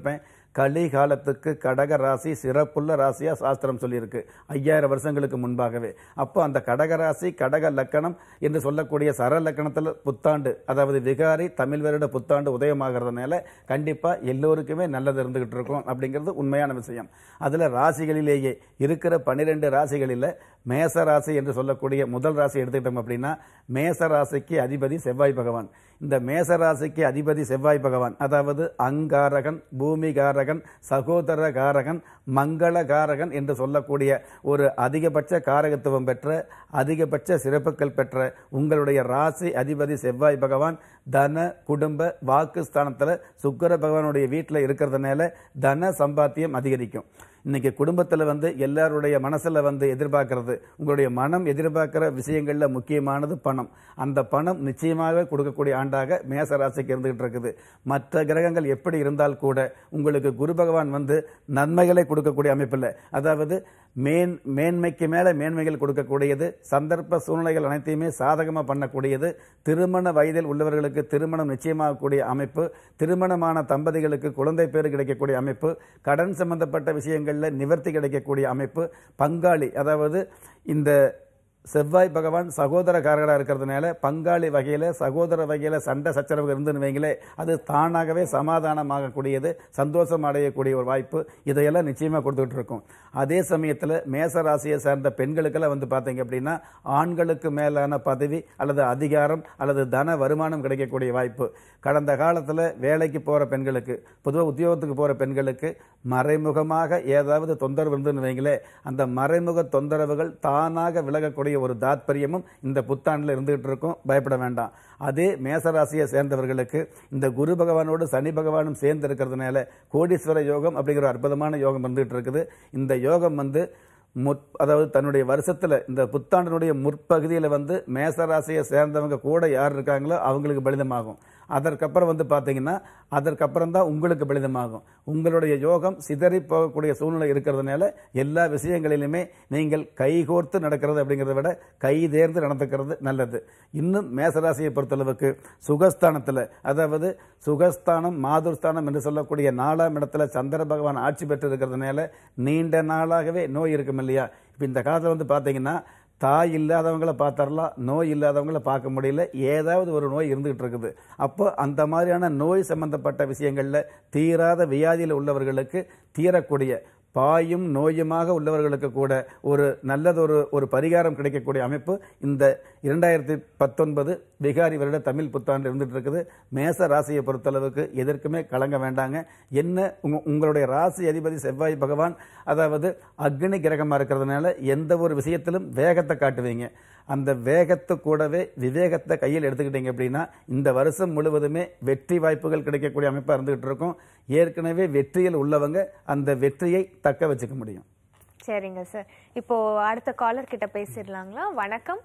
கலி காலத்துக்கு கடக ராசி சிறப்புள்ள ராசியா சாஸ்திரம் சொல்லியிருக்கு ஐயாயிரம் வருஷங்களுக்கு முன்பாகவே அப்போ அந்த கடக ராசி கடக லக்கணம் என்று சொல்லக்கூடிய சர லக்கணத்தில் புத்தாண்டு அதாவது விகாரி தமிழ் வருட புத்தாண்டு உதயமாகிறதுனால கண்டிப்பா எல்லோருக்குமே நல்லது இருந்துகிட்டு இருக்கும் அப்படிங்கிறது உண்மையான விஷயம் அதுல ராசிகளிலேயே இருக்கிற பன்னிரெண்டு ராசிகளில் மேச ராசி என்று சொல்லக்கூடிய முதல் ராசி எடுத்துக்கிட்டோம் அப்படின்னா மேச ராசிக்கு அதிபதி செவ்வாய் பகவான் இந்த மேச ராசிக்கு அதிபதி செவ்வாய் பகவான் அதாவது அங்காரகன் பூமிகாரகன் சகோதர காரகன் மங்கள காரகன் என்று சொல்லக்கூடிய ஒரு அதிகபட்ச காரகத்துவம் பெற்ற அதிகபட்ச சிறப்புகள் பெற்ற உங்களுடைய ராசி அதிபதி செவ்வாய் பகவான் தன குடும்ப வாக்குஸ்தானத்தில் சுக்கர பகவானுடைய வீட்டில் இருக்கிறதுனால தன சம்பாத்தியம் அதிகரிக்கும் இன்னைக்கு குடும்பத்தில் வந்து எல்லாருடைய மனசில் வந்து எதிர்பார்க்கறது உங்களுடைய மனம் எதிர்பார்க்கிற விஷயங்களில் முக்கியமானது பணம் அந்த பணம் நிச்சயமாக கொடுக்கக்கூடிய ஆண்டாக மேச ராசிக்கு இருந்துகிட்டு இருக்குது மற்ற கிரகங்கள் எப்படி இருந்தால் கூட உங்களுக்கு குரு பகவான் வந்து நன்மைகளை கொடுக்கக்கூடிய அமைப்பில் அதாவது மேன் மேன்மைக்கு மேலே மேன்மைகள் கொடுக்கக்கூடியது சந்தர்ப்ப சூழ்நிலைகள் அனைத்தையுமே சாதகமாக பண்ணக்கூடியது திருமண வயதில் உள்ளவர்களுக்கு திருமணம் நிச்சயமாகக்கூடிய அமைப்பு திருமணமான தம்பதிகளுக்கு குழந்தை பேர் கிடைக்கக்கூடிய அமைப்பு கடன் சம்பந்தப்பட்ட விஷயங்களில் நிவர்த்தி கிடைக்கக்கூடிய அமைப்பு பங்காளி அதாவது இந்த செவ்வாய் பகவான் சகோதரக்காரர்களாக இருக்கிறதுனால பங்காளி வகையில் சகோதர வகையில் சண்டை சச்சரவு இருந்துன்னு வைங்களே அது தானாகவே சமாதானமாகக்கூடியது சந்தோஷம் அடையக்கூடிய ஒரு வாய்ப்பு இதையெல்லாம் நிச்சயமாக கொடுத்துட்டு இருக்கும் அதே சமயத்தில் மேச ராசியை சார்ந்த பெண்களுக்கெல்லாம் வந்து பார்த்தீங்க அப்படின்னா ஆண்களுக்கு மேலான பதவி அல்லது அதிகாரம் அல்லது தன வருமானம் கிடைக்கக்கூடிய வாய்ப்பு கடந்த காலத்தில் வேலைக்கு போகிற பெண்களுக்கு பொதுவாக உத்தியோகத்துக்கு போகிற பெண்களுக்கு மறைமுகமாக ஏதாவது தொந்தரவு இருந்துன்னு வைங்களே அந்த மறைமுக தொந்தரவுகள் தானாக விலகக்கூடிய ஒரு தாத்பரியமும் இந்த புத்தாண்டில் இருந்துகிட்டு இருக்கும் பயப்பட வேண்டாம் அதே மேசராசியை சேர்ந்தவர்களுக்கு இந்த குரு பகவானோடு சனி பகவானும் சேர்ந்து இருக்கிறதுனால கோடீஸ்வர யோகம் அப்படிங்கிற ஒரு அற்புதமான யோகம் வந்துகிட்டு இருக்குது இந்த யோகம் வந்து முற் அதாவது தன்னுடைய வருஷத்தில் இந்த புத்தாண்டினுடைய முற்பகுதியில் வந்து மேசராசியை சேர்ந்தவங்க கூட யார் இருக்காங்களோ அவங்களுக்கு பலிதமாகும் அதற்கப்புறம் வந்து பார்த்தீங்கன்னா அதற்கப்புறம் தான் உங்களுக்கு பலிதமாகும் உங்களுடைய யோகம் சிதறி போகக்கூடிய சூழ்நிலை இருக்கிறதுனால எல்லா விஷயங்களிலுமே நீங்கள் கைகோர்த்து நடக்கிறது அப்படிங்கிறத விட கைதேர்ந்து நடந்துக்கிறது நல்லது இன்னும் மேசராசியை பொறுத்தளவுக்கு சுகஸ்தானத்தில் அதாவது சுகஸ்தானம் மாதுர்ஸ்தானம் என்று சொல்லக்கூடிய நாலாம் இடத்துல சந்திர பகவான் ஆட்சி பெற்று இருக்கிறதுனால நீண்ட நாளாகவே நோய் இருக்கும் இல்லையா இப்போ இந்த காலத்தில் வந்து பார்த்தீங்கன்னா தாய் இல்லாதவங்கள பார்த்தரலாம் நோய் இல்லாதவங்கள பார்க்க முடியல ஏதாவது ஒரு நோய் இருந்துகிட்டு இருக்குது அப்போ அந்த மாதிரியான நோய் சம்பந்தப்பட்ட விஷயங்களில் தீராத வியாதியில் உள்ளவர்களுக்கு தீரக்கூடிய பாயும் நோயுமாக உள்ளவர்களுக்கு கூட ஒரு நல்லதொரு ஒரு பரிகாரம் கிடைக்கக்கூடிய அமைப்பு இந்த இரண்டாயிரத்தி பத்தொன்பது விகாரி வருட தமிழ் புத்தாண்டு இருந்துட்டு இருக்குது மேச ராசியை பொறுத்தளவுக்கு எதற்குமே கலங்க வேண்டாங்க என்ன உங்க- உங்களுடைய ராசி அதிபதி செவ்வாய் பகவான் அதாவது அக்னி கிரகமாக இருக்கிறதுனால எந்த ஒரு விஷயத்திலும் வேகத்தை காட்டுவீங்க அந்த வேகத்தை கூடவே விவேகத்தை கையில் எடுத்துக்கிட்டீங்க அப்படின்னா இந்த வருஷம் முழுவதுமே வெற்றி வாய்ப்புகள் கிடைக்கக்கூடிய அமைப்பாக இருந்துகிட்டு இருக்கும் ஏற்கனவே வெற்றியில் உள்ளவங்க அந்த வெற்றியை தக்க வச்சுக்க முடியும் சரிங்க சார் இப்போ அடுத்த காலர் கிட்ட பேசிடலாங்களா வணக்கம்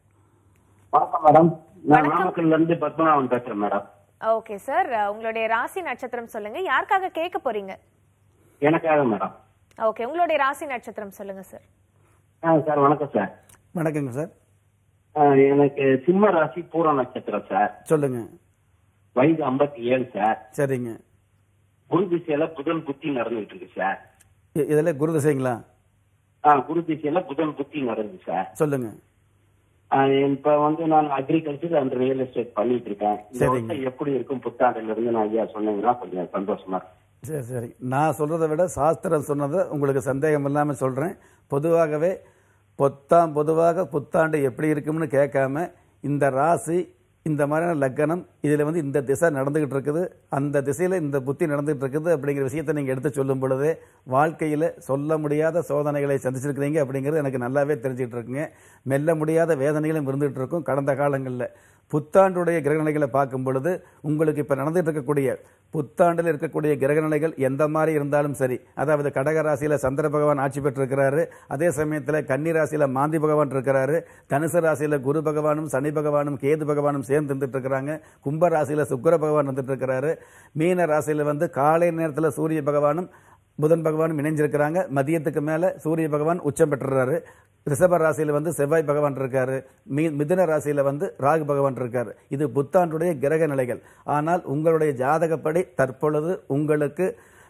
வணக்கம் மேடம் நான் நாமக்கல்ல இருந்து பத்மநாபன் பேசுறேன் மேடம் ஓகே சார் உங்களுடைய ராசி நட்சத்திரம் சொல்லுங்க யாருக்காக கேட்க போறீங்க எனக்காக மேடம் ஓகே உங்களுடைய ராசி நட்சத்திரம் சொல்லுங்க சார் ஆ சார் வணக்கம் சார் வணக்கங்க சார் ஆ, எனக்கு சிம்ம ராசி பூர நட்சத்திரம் சார் சொல்லுங்க வயது ஐம்பத்தி ஏழு சார் சரிங்க குரு திசையில புதன் புத்தி நடந்துட்டு இருக்கு சார் இ- இதுல குரு திசைங்களா ஆ குரு திசையில புதன் புத்தி நடந்து சார் சொல்லுங்க ஆ, இப்ப வந்து நான் அக்ரிகல்ச்சர் அண்ட் ரியல் எஸ்டேட் பண்ணிட்டு இருக்கேன் இந்த சரிங்க. வருஷம் எப்படி இருக்கும் புத்தாண்டுல இருந்து நான் ஐயா சொன்னீங்கன்னா கொஞ்சம் சந்தோஷமா இருக்கும் சரி சரி நான் சொல்கிறத விட சாஸ்திரம் சொன்னதை உங்களுக்கு சந்தேகம் இல்லாமல் சொல்கிறேன் பொதுவாகவே பொத்தாம் பொதுவாக புத்தாண்டு எப்படி இருக்கும்னு கேட்காம இந்த ராசி இந்த மாதிரியான லக்கணம் இதில் வந்து இந்த திசை நடந்துகிட்டு இருக்குது அந்த திசையில் இந்த புத்தி நடந்துகிட்டு இருக்குது அப்படிங்கிற விஷயத்தை நீங்கள் எடுத்து சொல்லும் பொழுதே வாழ்க்கையில் சொல்ல முடியாத சோதனைகளை சந்திச்சிருக்கிறீங்க அப்படிங்கிறது எனக்கு நல்லாவே தெரிஞ்சுக்கிட்டு இருக்குங்க மெல்ல முடியாத வேதனைகளும் இருந்துகிட்டு இருக்கும் கடந்த காலங்களில் புத்தாண்டுடைய கிரகநிலைகளை பார்க்கும் பொழுது உங்களுக்கு இப்போ நடந்துட்டு இருக்கக்கூடிய புத்தாண்டில் இருக்கக்கூடிய கிரகநிலைகள் எந்த மாதிரி இருந்தாலும் சரி அதாவது கடக ராசியில சந்திர பகவான் ஆட்சி பெற்றிருக்கிறாரு அதே சமயத்தில் கன்னி ராசியில மாந்தி பகவான் இருக்கிறாரு தனுசு ராசியில குரு பகவானும் சனி பகவானும் கேது பகவானும் சேர்ந்து இருந்துட்டு இருக்கிறாங்க கும்ப ராசியில சுக்கிர பகவான் வந்துட்டு இருக்கிறாரு மீன ராசியில வந்து காலை நேரத்தில் சூரிய பகவானும் புதன் பகவானும் இணைஞ்சிருக்கிறாங்க மதியத்துக்கு மேல சூரிய பகவான் உச்சம் பெற்றுறாரு ரிஷப ராசியில வந்து செவ்வாய் பகவான் இருக்காரு மீ மிதுன ராசியில வந்து ராகு பகவான் இருக்காரு இது புத்தாண்டுடைய கிரக நிலைகள் ஆனால் உங்களுடைய ஜாதகப்படி தற்பொழுது உங்களுக்கு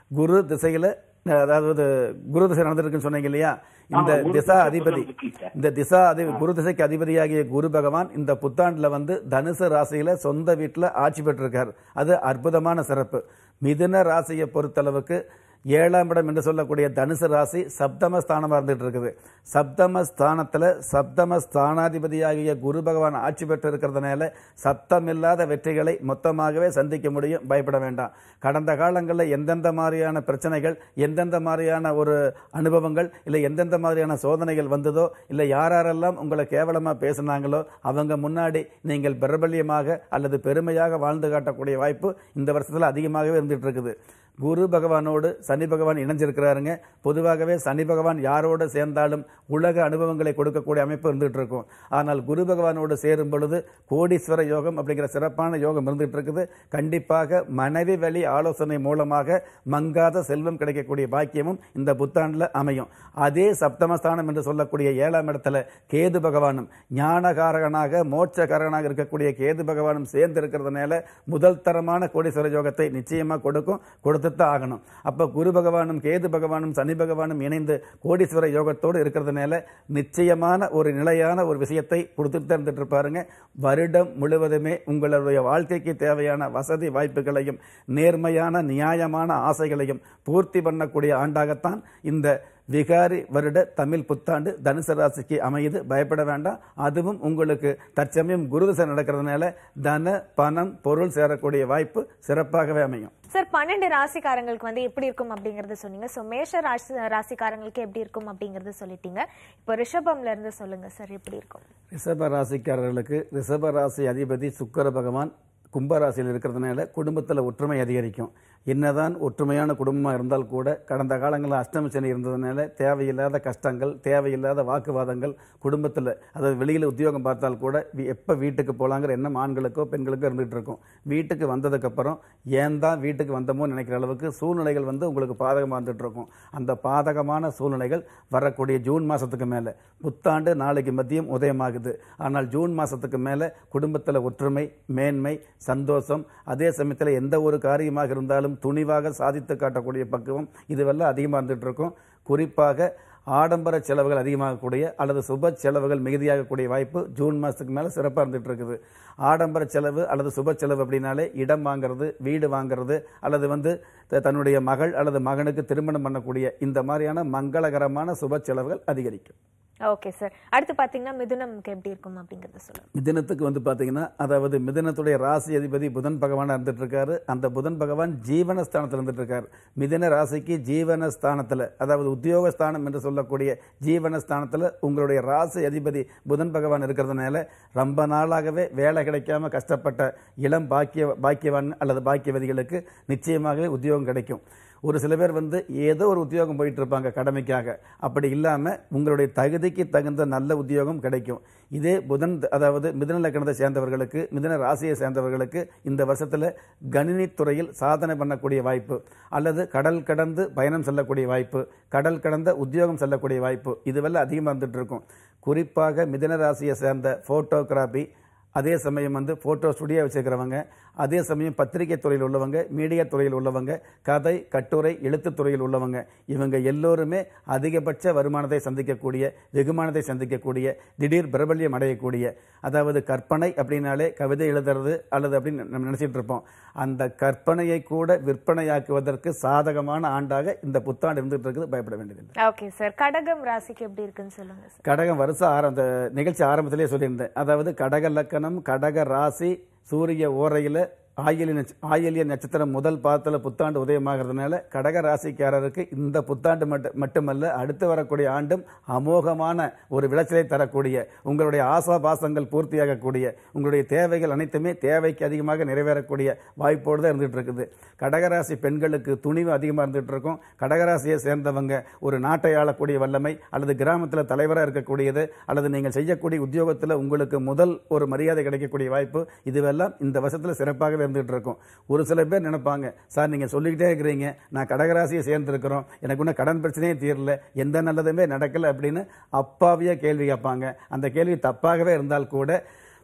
குரு திசையில அதாவது குரு திசை நடந்திருக்குன்னு சொன்னீங்க இல்லையா இந்த ஆமா, குரு திசா திசை அதிபதி இருக்கு சார். இந்த திசா அதி குரு திசைக்கு அதிபதியாகிய குரு பகவான் இந்த புத்தாண்டுல வந்து தனுசு ராசியில சொந்த வீட்டுல ஆட்சி பெற்றிருக்கார் அது அற்புதமான சிறப்பு மிதுன ராசியை பொறுத்தளவுக்கு ஏழாம் இடம் என்று சொல்லக்கூடிய தனுசு ராசி சப்தம ஸ்தானமா இருந்துட்டு இருக்குது சப்தம ஸ்தானத்துல சப்தம ஸ்தானாதிபதியாகிய குரு பகவான் ஆட்சி பெற்று இருக்கிறதுனால சத்தமில்லாத வெற்றிகளை மொத்தமாகவே சந்திக்க முடியும் பயப்பட வேண்டாம் கடந்த காலங்களில் எந்தெந்த மாதிரியான பிரச்சனைகள் எந்தெந்த மாதிரியான ஒரு அனுபவங்கள் இல்லை எந்தெந்த மாதிரியான சோதனைகள் வந்ததோ இல்லை யாரெல்லாம் உங்களை கேவலமா பேசினாங்களோ அவங்க முன்னாடி நீங்கள் பிரபல்யமாக அல்லது பெருமையாக வாழ்ந்து காட்டக்கூடிய வாய்ப்பு இந்த வருஷத்துல அதிகமாகவே இருந்துட்டு இருக்குது குரு பகவானோடு சனி பகவான் இணைஞ்சிருக்கிறாருங்க பொதுவாகவே சனி பகவான் யாரோடு சேர்ந்தாலும் உலக அனுபவங்களை கொடுக்கக்கூடிய அமைப்பு இருந்துகிட்டு இருக்கும் ஆனால் குரு பகவானோடு சேரும் பொழுது கோடீஸ்வர யோகம் அப்படிங்கிற சிறப்பான யோகம் இருந்துகிட்டு இருக்குது கண்டிப்பாக மனைவி வழி ஆலோசனை மூலமாக மங்காத செல்வம் கிடைக்கக்கூடிய பாக்கியமும் இந்த புத்தாண்டில் அமையும் அதே சப்தமஸ்தானம் என்று சொல்லக்கூடிய ஏழாம் இடத்துல கேது பகவானும் ஞானகாரகனாக மோட்சகாரகனாக இருக்கக்கூடிய கேது பகவானும் சேர்ந்து இருக்கிறதுனால முதல் தரமான கோடீஸ்வர யோகத்தை நிச்சயமா கொடுக்கும் கொடுத்துத்தான் ஆகணும் அப்ப குரு பகவானும் கேது பகவானும் சனி பகவானும் இணைந்து கோடீஸ்வர யோகத்தோடு இருக்கிறதுனால நிச்சயமான ஒரு நிலையான ஒரு விஷயத்தை கொடுத்துட்டு தான் இருந்துட்டு இருப்பாருங்க வருடம் முழுவதுமே உங்களுடைய வாழ்க்கைக்கு தேவையான வசதி வாய்ப்புகளையும் நேர்மையான நியாயமான ஆசைகளையும் பூர்த்தி பண்ணக்கூடிய ஆண்டாகத்தான் இந்த விகாரி வருட தமிழ் புத்தாண்டு தனுசு ராசிக்கு அமையுது பயப்பட வேண்டாம் அதுவும் உங்களுக்கு தற்சமயம் குருதசை நடக்கிறதுனால தன பணம் பொருள் சேரக்கூடிய வாய்ப்பு சிறப்பாகவே அமையும் சார் பன்னெண்டு ராசிக்காரங்களுக்கு வந்து எப்படி இருக்கும் அப்படிங்கறத சொன்னீங்க சோ மேஷ ராசி ராசிக்காரங்களுக்கு எப்படி இருக்கும் அப்படிங்கறத சொல்லிட்டீங்க இப்போ ரிஷபம்ல இருந்து சொல்லுங்க சார் எப்படி இருக்கும் ரிஷப ராசிக்காரர்களுக்கு ரிஷப ராசி அதிபதி சுக்கிர பகவான் கும்பராசியில் இருக்கிறதுனால குடும்பத்தில் ஒற்றுமை அதிகரிக்கும் என்னதான் ஒற்றுமையான குடும்பமாக இருந்தால் கூட கடந்த காலங்களில் அஷ்டம சனி இருந்ததுனால தேவையில்லாத கஷ்டங்கள் தேவையில்லாத வாக்குவாதங்கள் குடும்பத்தில் அதாவது வெளியில் உத்தியோகம் பார்த்தால் கூட வி- எப்போ வீட்டுக்கு போகலாங்கிற எண்ணம் ஆண்களுக்கோ பெண்களுக்கோ இருந்துகிட்டு இருக்கும் வீட்டுக்கு வந்ததுக்கப்புறம் ஏன் தான் வீட்டுக்கு வந்தோமோ நினைக்கிற அளவுக்கு சூழ்நிலைகள் வந்து உங்களுக்கு பாதகமாக இருந்துட்டு இருக்கும் அந்த பாதகமான சூழ்நிலைகள் வரக்கூடிய ஜூன் மாதத்துக்கு மேலே புத்தாண்டு நாளைக்கு மதியம் உதயமாகுது ஆனால் ஜூன் மாதத்துக்கு மேலே குடும்பத்தில் ஒற்றுமை மேன்மை சந்தோஷம் அதே சமயத்தில் எந்த ஒரு காரியமாக இருந்தாலும் துணிவாக சாதித்து காட்டக்கூடிய பக்குவம் இதுவெல்லாம் அதிகமாக இருந்துட்டு இருக்கும் குறிப்பாக ஆடம்பர செலவுகள் அதிகமாகக்கூடிய அல்லது சுப செலவுகள் மிகுதியாகக்கூடிய வாய்ப்பு ஜூன் மாதத்துக்கு மேலே சிறப்பாக இருந்துட்டு இருக்குது ஆடம்பர செலவு அல்லது சுப செலவு அப்படின்னாலே இடம் வாங்குறது வீடு வாங்குறது அல்லது வந்து த- தன்னுடைய மகள் அல்லது மகனுக்கு திருமணம் பண்ணக்கூடிய இந்த மாதிரியான மங்களகரமான சுப செலவுகள் அதிகரிக்கும் ஓகே சார் அடுத்து பாத்தீங்கன்னா மிதுனம்க்கு எப்படி இருக்கும் அப்படிங்கறத சொல்லுங்க மிதுனத்துக்கு வந்து பார்த்தீங்கன்னா அதாவது மிதுனத்துடைய ராசி அதிபதி புதன் பகவானா இருந்துட்டு இருக்காரு அந்த புதன் பகவான் ஜீவனஸ்தானத்தில் இருந்துட்டு இருக்காரு மிதுன ராசிக்கு ஜீவனஸ்தானத்தில் அதாவது உத்தியோகஸ்தானம் என்று சொல்லக்கூடிய ஜீவனஸ்தானத்தில் உங்களுடைய ராசி அதிபதி புதன் பகவான் இருக்கிறதுனால ரொம்ப நாளாகவே வேலை கிடைக்காம கஷ்டப்பட்ட இளம் பாக்கிய பாக்கியவான் அல்லது பாக்கியவதிகளுக்கு நிச்சயமாகவே உத்தியோகம் கிடைக்கும் ஒரு சில பேர் வந்து ஏதோ ஒரு உத்தியோகம் போயிட்டு இருப்பாங்க கடமைக்காக அப்படி இல்லாம உங்களுடைய தகுதிக்கு தகுந்த நல்ல உத்தியோகம் கிடைக்கும் இதே புதன் அதாவது மிதுன லக்கணத்தை சேர்ந்தவர்களுக்கு மிதுன ராசியை சேர்ந்தவர்களுக்கு இந்த வருஷத்துல கணினித் துறையில் சாதனை பண்ணக்கூடிய வாய்ப்பு அல்லது கடல் கடந்து பயணம் செல்லக்கூடிய வாய்ப்பு கடல் கடந்த உத்தியோகம் செல்லக்கூடிய வாய்ப்பு இதுவெல்லாம் அதிகமாக இருந்துட்டு இருக்கும் குறிப்பாக மிதுன ராசியை சேர்ந்த போட்டோகிராபி அதே சமயம் வந்து ஃபோட்டோ ஸ்டுடியோ வச்சுருக்கிறவங்க அதே சமயம் பத்திரிகை துறையில் உள்ளவங்க மீடியா துறையில் உள்ளவங்க கதை கட்டுரை எழுத்துத் துறையில் உள்ளவங்க இவங்க எல்லோருமே அதிகபட்ச வருமானத்தை சந்திக்கக்கூடிய வெகுமானத்தை சந்திக்கக்கூடிய திடீர் பிரபல்யம் அடையக்கூடிய அதாவது கற்பனை அப்படின்னாலே கவிதை எழுதுறது அல்லது அப்படின்னு நம்ம நினைச்சிட்டு இருப்போம் அந்த கற்பனையை கூட விற்பனையாக்குவதற்கு சாதகமான ஆண்டாக இந்த புத்தாண்டு இருந்துட்டு இருக்குது பயப்பட வேண்டியதில்லை ஓகே சார் கடகம் ராசிக்கு எப்படி இருக்குன்னு சொல்லுங்க சார் கடகம் வருஷம் ஆரம் அந்த நிகழ்ச்சி ஆரம்பத்திலே சொல்லியிருந்தேன் அதாவது கடக லக்கணம் கடக ராசி சூரிய ஓரையில் ஆயிலிய நட்ச ஆயிலிய நட்சத்திரம் முதல் பாதத்தில் புத்தாண்டு உதயமாகிறதுனால கடக ராசிக்காரருக்கு இந்த புத்தாண்டு மட்டும் மட்டுமல்ல அடுத்து வரக்கூடிய ஆண்டும் அமோகமான ஒரு விளைச்சலை தரக்கூடிய உங்களுடைய ஆசா பாசங்கள் பூர்த்தியாகக்கூடிய உங்களுடைய தேவைகள் அனைத்துமே தேவைக்கு அதிகமாக நிறைவேறக்கூடிய வாய்ப்போடு தான் இருந்துகிட்டு இருக்குது கடகராசி பெண்களுக்கு துணிவு அதிகமாக இருந்துகிட்டு இருக்கும் கடகராசியை சேர்ந்தவங்க ஒரு நாட்டை ஆளக்கூடிய வல்லமை அல்லது கிராமத்தில் தலைவராக இருக்கக்கூடியது அல்லது நீங்கள் செய்யக்கூடிய உத்தியோகத்தில் உங்களுக்கு முதல் ஒரு மரியாதை கிடைக்கக்கூடிய வாய்ப்பு இதுவெல்லாம் இந்த வருஷத்தில் சிறப்பாகவே இருந்துகிட்டு இருக்கும் ஒரு சில பேர் நினைப்பாங்க சார் நீங்கள் சொல்லிக்கிட்டே இருக்கிறீங்க நான் கடகராசியை சேர்ந்துருக்கிறோம் எனக்கு இன்னும் கடன் பிரச்சனையே தீரல எந்த நல்லதுமே நடக்கல அப்படின்னு அப்பாவியா கேள்வி கேட்பாங்க அந்த கேள்வி தப்பாகவே இருந்தால் கூட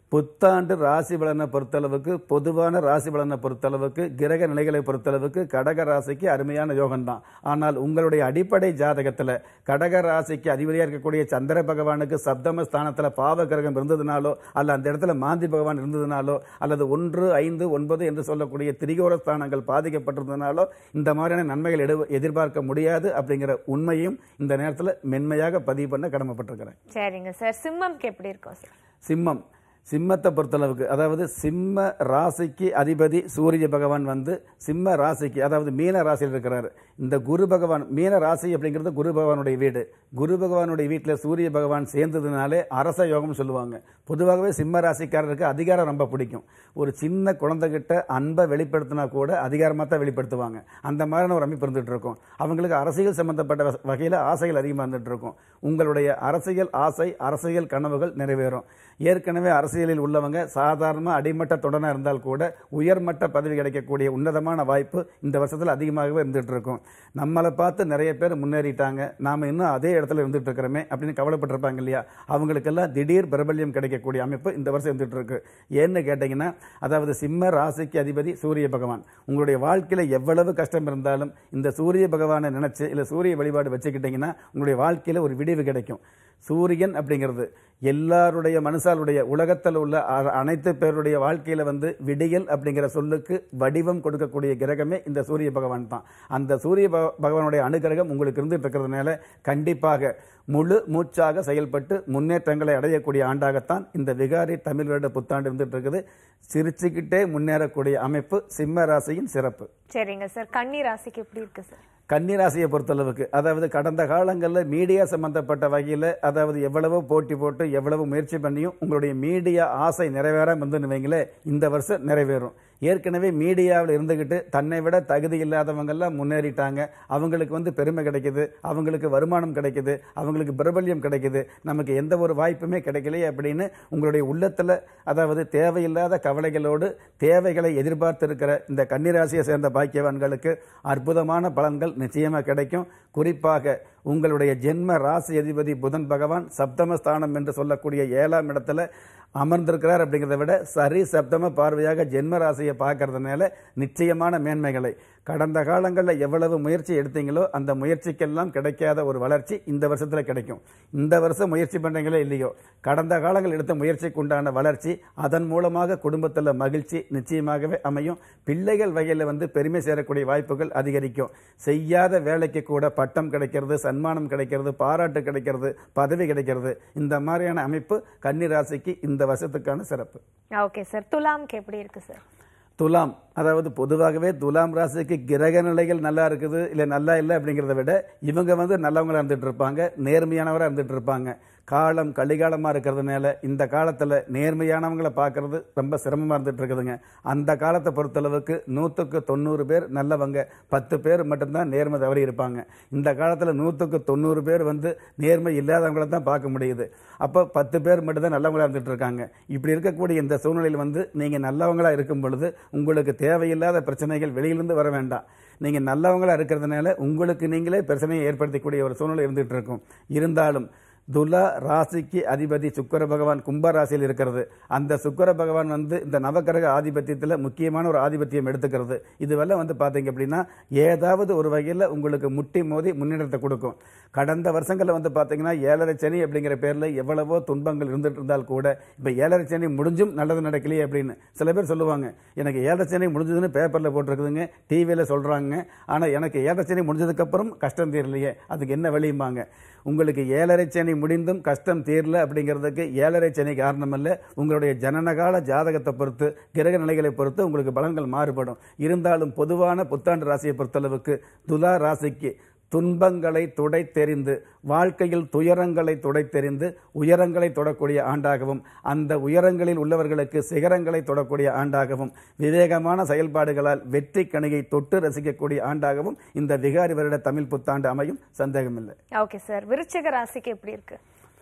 புத்தாண்டு ராசி பலனை பொறுத்தளவுக்கு பொதுவான ராசி பலனை பொறுத்தளவுக்கு கிரக நிலைகளை பொறுத்தளவுக்கு கடக ராசிக்கு அருமையான யோகம்தான் ஆனால் உங்களுடைய அடிப்படை ஜாதகத்துல கடக ராசிக்கு அதிபதியாக இருக்கக்கூடிய சந்திர பகவானுக்கு சப்தம ஸ்தானத்துல பாவ கிரகம் இருந்ததுனாலோ அல்ல அந்த இடத்துல மாந்தி பகவான் இருந்ததுனாலோ அல்லது ஒன்று ஐந்து ஒன்பது என்று சொல்லக்கூடிய திரிகோண ஸ்தானங்கள் பாதிக்கப்பட்டிருந்ததுனாலோ இந்த மாதிரியான நன்மைகள் எடு- எதிர்பார்க்க முடியாது அப்படிங்கிற உண்மையும் இந்த நேரத்துல மென்மையாக பதிவு பண்ண கடமைப்பட்டிருக்கிறேன் சரிங்க சார் சிம்மம்க்கு எப்படி இருக்கும் சார் சிம்மம் சிம்மத்தை பொறுத்தளவுக்கு அதாவது சிம்ம ராசிக்கு அதிபதி சூரிய பகவான் வந்து சிம்ம ராசிக்கு அதாவது மீன ராசியில் இருக்கிறார் இந்த குரு பகவான் மீன ராசி அப்படிங்கிறது குரு பகவானுடைய வீடு குரு பகவானுடைய வீட்டில் சூரிய பகவான் சேர்ந்ததுனாலே அரச யோகம் சொல்லுவாங்க பொதுவாகவே சிம்ம ராசிக்காரருக்கு அதிகாரம் ரொம்ப பிடிக்கும் ஒரு சின்ன குழந்தைகிட்ட அன்பை வெளிப்படுத்தினா கூட அதிகாரமாக தான் வெளிப்படுத்துவாங்க அந்த மாதிரியான ஒரு அமைப்பு இருந்துட்டு இருக்கும் அவங்களுக்கு அரசியல் சம்பந்தப்பட்ட வ- வகையில ஆசைகள் அதிகமாக இருந்துட்டு இருக்கும் உங்களுடைய அரசியல் ஆசை அரசியல் கனவுகள் நிறைவேறும் ஏற்கனவே அரசியலில் உள்ளவங்க சாதாரண அடிமட்ட தொடனா இருந்தால் கூட உயர்மட்ட பதவி கிடைக்கக்கூடிய உன்னதமான வாய்ப்பு இந்த வருஷத்துல அதிகமாகவே இருந்துட்டு இருக்கும் நம்மளை பார்த்து நிறைய பேர் முன்னேறிட்டாங்க நாம இன்னும் அதே இடத்துல இருந்துட்டு இருக்கிறோமே அப்படின்னு கவலைப்பட்டிருப்பாங்க இல்லையா அவங்களுக்கெல்லாம் திடீர் பிரபல்யம் கிடைக்கக்கூடிய அமைப்பு இந்த வருஷம் இருந்துட்டு இருக்கு ஏன்னு கேட்டீங்கன்னா அதாவது சிம்ம ராசிக்கு அதிபதி சூரிய பகவான் உங்களுடைய வாழ்க்கையில எவ்வளவு கஷ்டம் இருந்தாலும் இந்த சூரிய பகவானை நினைச்சு இல்ல சூரிய வழிபாடு வச்சுக்கிட்டீங்கன்னா உங்களுடைய வாழ்க்கையில ஒரு விடிவு கிடைக்கும் சூரியன் அப்படிங்கிறது எல்லாருடைய மனுஷாலுடைய உலகத்தில் உள்ள அ- அனைத்து பேருடைய வாழ்க்கையில வந்து விடியல் அப்படிங்கிற சொல்லுக்கு வடிவம் கொடுக்கக்கூடிய கிரகமே இந்த சூரிய பகவான் தான் அந்த சூரிய பக- பகவானுடைய அனுகிரகம் உங்களுக்கு இருந்துட்டு இருக்கிறதுனால கண்டிப்பாக முழு மூச்சாக செயல்பட்டு முன்னேற்றங்களை அடையக்கூடிய ஆண்டாகத்தான் இந்த விகாரி தமிழ் வருட புத்தாண்டு இருந்துட்டு இருக்குது சிரிச்சுக்கிட்டே முன்னேறக்கூடிய அமைப்பு சிம்ம ராசியின் சிறப்பு சரிங்க சார் கன்னி ராசிக்கு எப்படி இருக்கு சார் கன்னிராசியை பொறுத்தளவுக்கு அதாவது கடந்த காலங்களில் மீடியா சம்பந்தப்பட்ட வகையில் அதாவது எவ்வளவோ போட்டி போட்டு எவ்வளவு முயற்சி பண்ணியும் உங்களுடைய மீடியா ஆசை நிறைவேறாம இருந்துன்னு வைங்களேன் இந்த வருஷம் நிறைவேறும் ஏற்கனவே மீடியாவில் இருந்துகிட்டு தன்னை விட தகுதி இல்லாதவங்கெல்லாம் முன்னேறிட்டாங்க அவங்களுக்கு வந்து பெருமை கிடைக்குது அவங்களுக்கு வருமானம் கிடைக்குது அவங்களுக்கு பிரபல்யம் கிடைக்குது நமக்கு எந்த ஒரு வாய்ப்புமே கிடைக்கலையே அப்படின்னு உங்களுடைய உள்ளத்துல அதாவது தேவையில்லாத கவலைகளோடு தேவைகளை எதிர்பார்த்திருக்கிற இந்த கன்னிராசியை சேர்ந்த பாக்கியவான்களுக்கு அற்புதமான பலன்கள் நிச்சயமா கிடைக்கும் குறிப்பாக உங்களுடைய ஜென்ம ராசி அதிபதி புதன் பகவான் சப்தமஸ்தானம் என்று சொல்லக்கூடிய ஏழாம் இடத்துல அமர்ந்திருக்கிறார் அப்படிங்கிறத விட சரி சப்தம பார்வையாக ஜென்ம ராசியை பார்க்கறதுனால நிச்சயமான மேன்மைகளை கடந்த காலங்களில் எவ்வளவு முயற்சி எடுத்தீங்களோ அந்த முயற்சிக்கெல்லாம் கிடைக்காத ஒரு வளர்ச்சி இந்த வருஷத்துல கிடைக்கும் இந்த வருஷம் முயற்சி பண்றீங்களோ இல்லையோ கடந்த காலங்கள் எடுத்த முயற்சிக்கு உண்டான வளர்ச்சி அதன் மூலமாக குடும்பத்தில் மகிழ்ச்சி நிச்சயமாகவே அமையும் பிள்ளைகள் வகையில் வந்து பெருமை சேரக்கூடிய வாய்ப்புகள் அதிகரிக்கும் செய்யாத வேலைக்கு கூட பட்டம் கிடைக்கிறது சன்மானம் கிடைக்கிறது பாராட்டு கிடைக்கிறது பதவி கிடைக்கிறது இந்த மாதிரியான அமைப்பு கன்னி ராசிக்கு இந்த வருஷத்துக்கான சிறப்பு ஓகே சார் துலாம்க்கு எப்படி இருக்கு சார் துலாம் அதாவது பொதுவாகவே துலாம் ராசிக்கு கிரக நிலைகள் நல்லா இருக்குது இல்லை நல்லா இல்லை அப்படிங்கிறத விட இவங்க வந்து நல்லவங்களா இருந்துட்டு இருப்பாங்க நேர்மையானவராக இருந்துட்டு இருப்பாங்க காலம் கலிகாலமாக இருக்கிறதுனால இந்த காலத்தில் நேர்மையானவங்களை பார்க்கறது ரொம்ப சிரமமாக இருந்துட்டு இருக்குதுங்க அந்த காலத்தை பொறுத்தளவுக்கு நூற்றுக்கு தொண்ணூறு பேர் நல்லவங்க பத்து பேர் மட்டும்தான் நேர்மை தவறி இருப்பாங்க இந்த காலத்தில் நூற்றுக்கு தொண்ணூறு பேர் வந்து நேர்மை இல்லாதவங்கள தான் பார்க்க முடியுது அப்போ பத்து பேர் மட்டும்தான் நல்லவங்களா இருந்துட்டு இருக்காங்க இப்படி இருக்கக்கூடிய இந்த சூழ்நிலையில் வந்து நீங்கள் நல்லவங்களா இருக்கும் பொழுது உங்களுக்கு தேவையில்லாத பிரச்சனைகள் வெளியிலிருந்து வர வேண்டாம் நீங்க நல்லவங்களா இருக்கிறதுனால உங்களுக்கு நீங்களே பிரச்சனையை ஏற்படுத்தக்கூடிய ஒரு சூழ்நிலை இருந்துட்டு இருக்கும் இருந்தாலும் துலா ராசிக்கு அதிபதி சுக்கிர பகவான் கும்ப ராசியில் இருக்கிறது அந்த சுக்கிர பகவான் வந்து இந்த நவக்கிரக ஆதிபத்தியத்தில் முக்கியமான ஒரு ஆதிபத்தியம் எடுத்துக்கிறது இதுவெல்லாம் வந்து பார்த்தீங்க அப்படின்னா ஏதாவது ஒரு வகையில் உங்களுக்கு முட்டி மோதி முன்னேற்றத்தை கொடுக்கும் கடந்த வருஷங்களில் வந்து பார்த்தீங்கன்னா ஏழரை சனி அப்படிங்கிற பேரில் எவ்வளவோ துன்பங்கள் இருந்துட்டு இருந்தால் கூட இப்போ ஏழரை சனி முடிஞ்சும் நல்லது நடக்கலையே அப்படின்னு சில பேர் சொல்லுவாங்க எனக்கு ஏழரை சனி முடிஞ்சதுன்னு பேப்பரில் போட்டிருக்குதுங்க டிவியில் சொல்கிறாங்க ஆனால் எனக்கு ஏழரை சனி முடிஞ்சதுக்கப்புறம் கஷ்டம் தீரலையே அதுக்கு என்ன வழியும்பாங்க உங்களுக்கு ஏழரை சனி முடிந்தும் கஷ்டம் தீரல அப்படிங்கிறதுக்கு ஏழரை சனி காரணம் அல்ல உங்களுடைய ஜனனகால ஜாதகத்தை பொறுத்து கிரக நிலைகளை பொறுத்து உங்களுக்கு பலன்கள் மாறுபடும் இருந்தாலும் பொதுவான புத்தாண்டு ராசியை பொறுத்தளவுக்கு துலா ராசிக்கு துன்பங்களை துடைத்தெறிந்து வாழ்க்கையில் துயரங்களை துடைத்தெறிந்து உயரங்களை தொடக்கூடிய ஆண்டாகவும் அந்த உயரங்களில் உள்ளவர்களுக்கு சிகரங்களை தொடக்கூடிய ஆண்டாகவும் விவேகமான செயல்பாடுகளால் வெற்றி கணிகை தொட்டு ரசிக்கக்கூடிய ஆண்டாகவும் இந்த விகாரி வருட தமிழ் புத்தாண்டு அமையும் சந்தேகமில்லை ஓகே சார் விருச்சிக ராசிக்கு எப்படி இருக்கு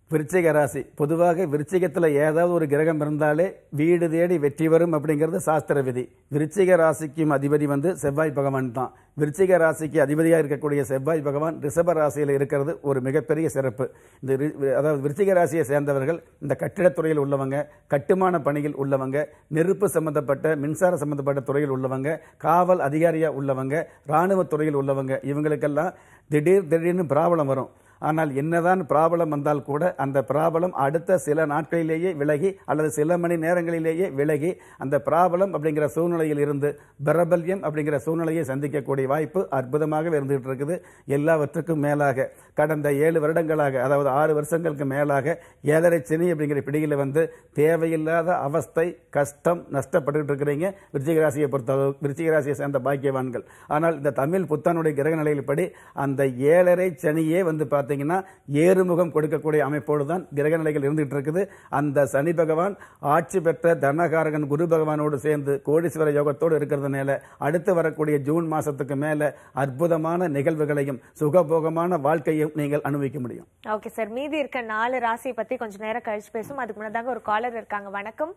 விருச்சிக ராசி பொதுவாக விருச்சிகத்தில் ஏதாவது ஒரு கிரகம் இருந்தாலே வீடு தேடி வெற்றி வரும் அப்படிங்கிறது சாஸ்திர விதி விருச்சிக ராசிக்கும் அதிபதி வந்து செவ்வாய் பகவான் தான் விருச்சிக ராசிக்கு அதிபதியாக இருக்கக்கூடிய செவ்வாய் பகவான் ரிஷப ராசியில் இருக்கிறது ஒரு மிகப்பெரிய சிறப்பு இந்த ரி- அதாவது விருச்சிக ராசியை சேர்ந்தவர்கள் இந்த கட்டிடத்துறையில் உள்ளவங்க கட்டுமான பணியில் உள்ளவங்க நெருப்பு சம்பந்தப்பட்ட மின்சார சம்பந்தப்பட்ட துறையில் உள்ளவங்க காவல் அதிகாரியாக உள்ளவங்க இராணுவத் துறையில் உள்ளவங்க இவங்களுக்கெல்லாம் திடீர் திடீர்னு பிராபலம் வரும் ஆனால் என்னதான் பிராபலம் வந்தால் கூட அந்த பிராபலம் அடுத்த சில நாட்களிலேயே விலகி அல்லது சில மணி நேரங்களிலேயே விலகி அந்த பிராபலம் அப்படிங்கிற சூழ்நிலையில் இருந்து பிரபல்யம் அப்படிங்கிற சூழ்நிலையை சந்திக்கக்கூடிய வாய்ப்பு அற்புதமாக இருந்துகிட்டு இருக்குது எல்லாவற்றுக்கும் மேலாக கடந்த ஏழு வருடங்களாக அதாவது ஆறு வருஷங்களுக்கு மேலாக ஏழரை சனி அப்படிங்கிற பிடியில் வந்து தேவையில்லாத அவஸ்தை கஷ்டம் நஷ்டப்பட்டுக்கிட்டு இருக்கிறீங்க விருச்சிக ராசியை பொறுத்தளவு விருச்சிக ராசியை சேர்ந்த பாக்கியவான்கள் ஆனால் இந்த தமிழ் புத்தாண்டுடைய கிரக நிலையில்படி அந்த ஏழரை சனியே வந்து பார்த்தீங்கன்னா ஏறுமுகம் கொடுக்கக்கூடிய அமைப்போடு தான் கிரக நிலைகள் இருந்துகிட்டு இருக்குது அந்த சனி பகவான் ஆட்சி பெற்ற தனகாரகன் குரு பகவானோடு சேர்ந்து கோடீஸ்வர யோகத்தோடு இருக்கிறதுனால அடுத்து வரக்கூடிய ஜூன் மாசத்துக்கு மேல அற்புதமான நிகழ்வுகளையும் சுகபோகமான வாழ்க்கையும் நீங்கள் அனுபவிக்க முடியும் ஓகே சார் மீதி இருக்க நாலு ராசியை பத்தி கொஞ்ச நேரம் கழிச்சு பேசும் அதுக்கு முன்னதாங்க ஒரு காலர் இருக்காங்க வணக்கம்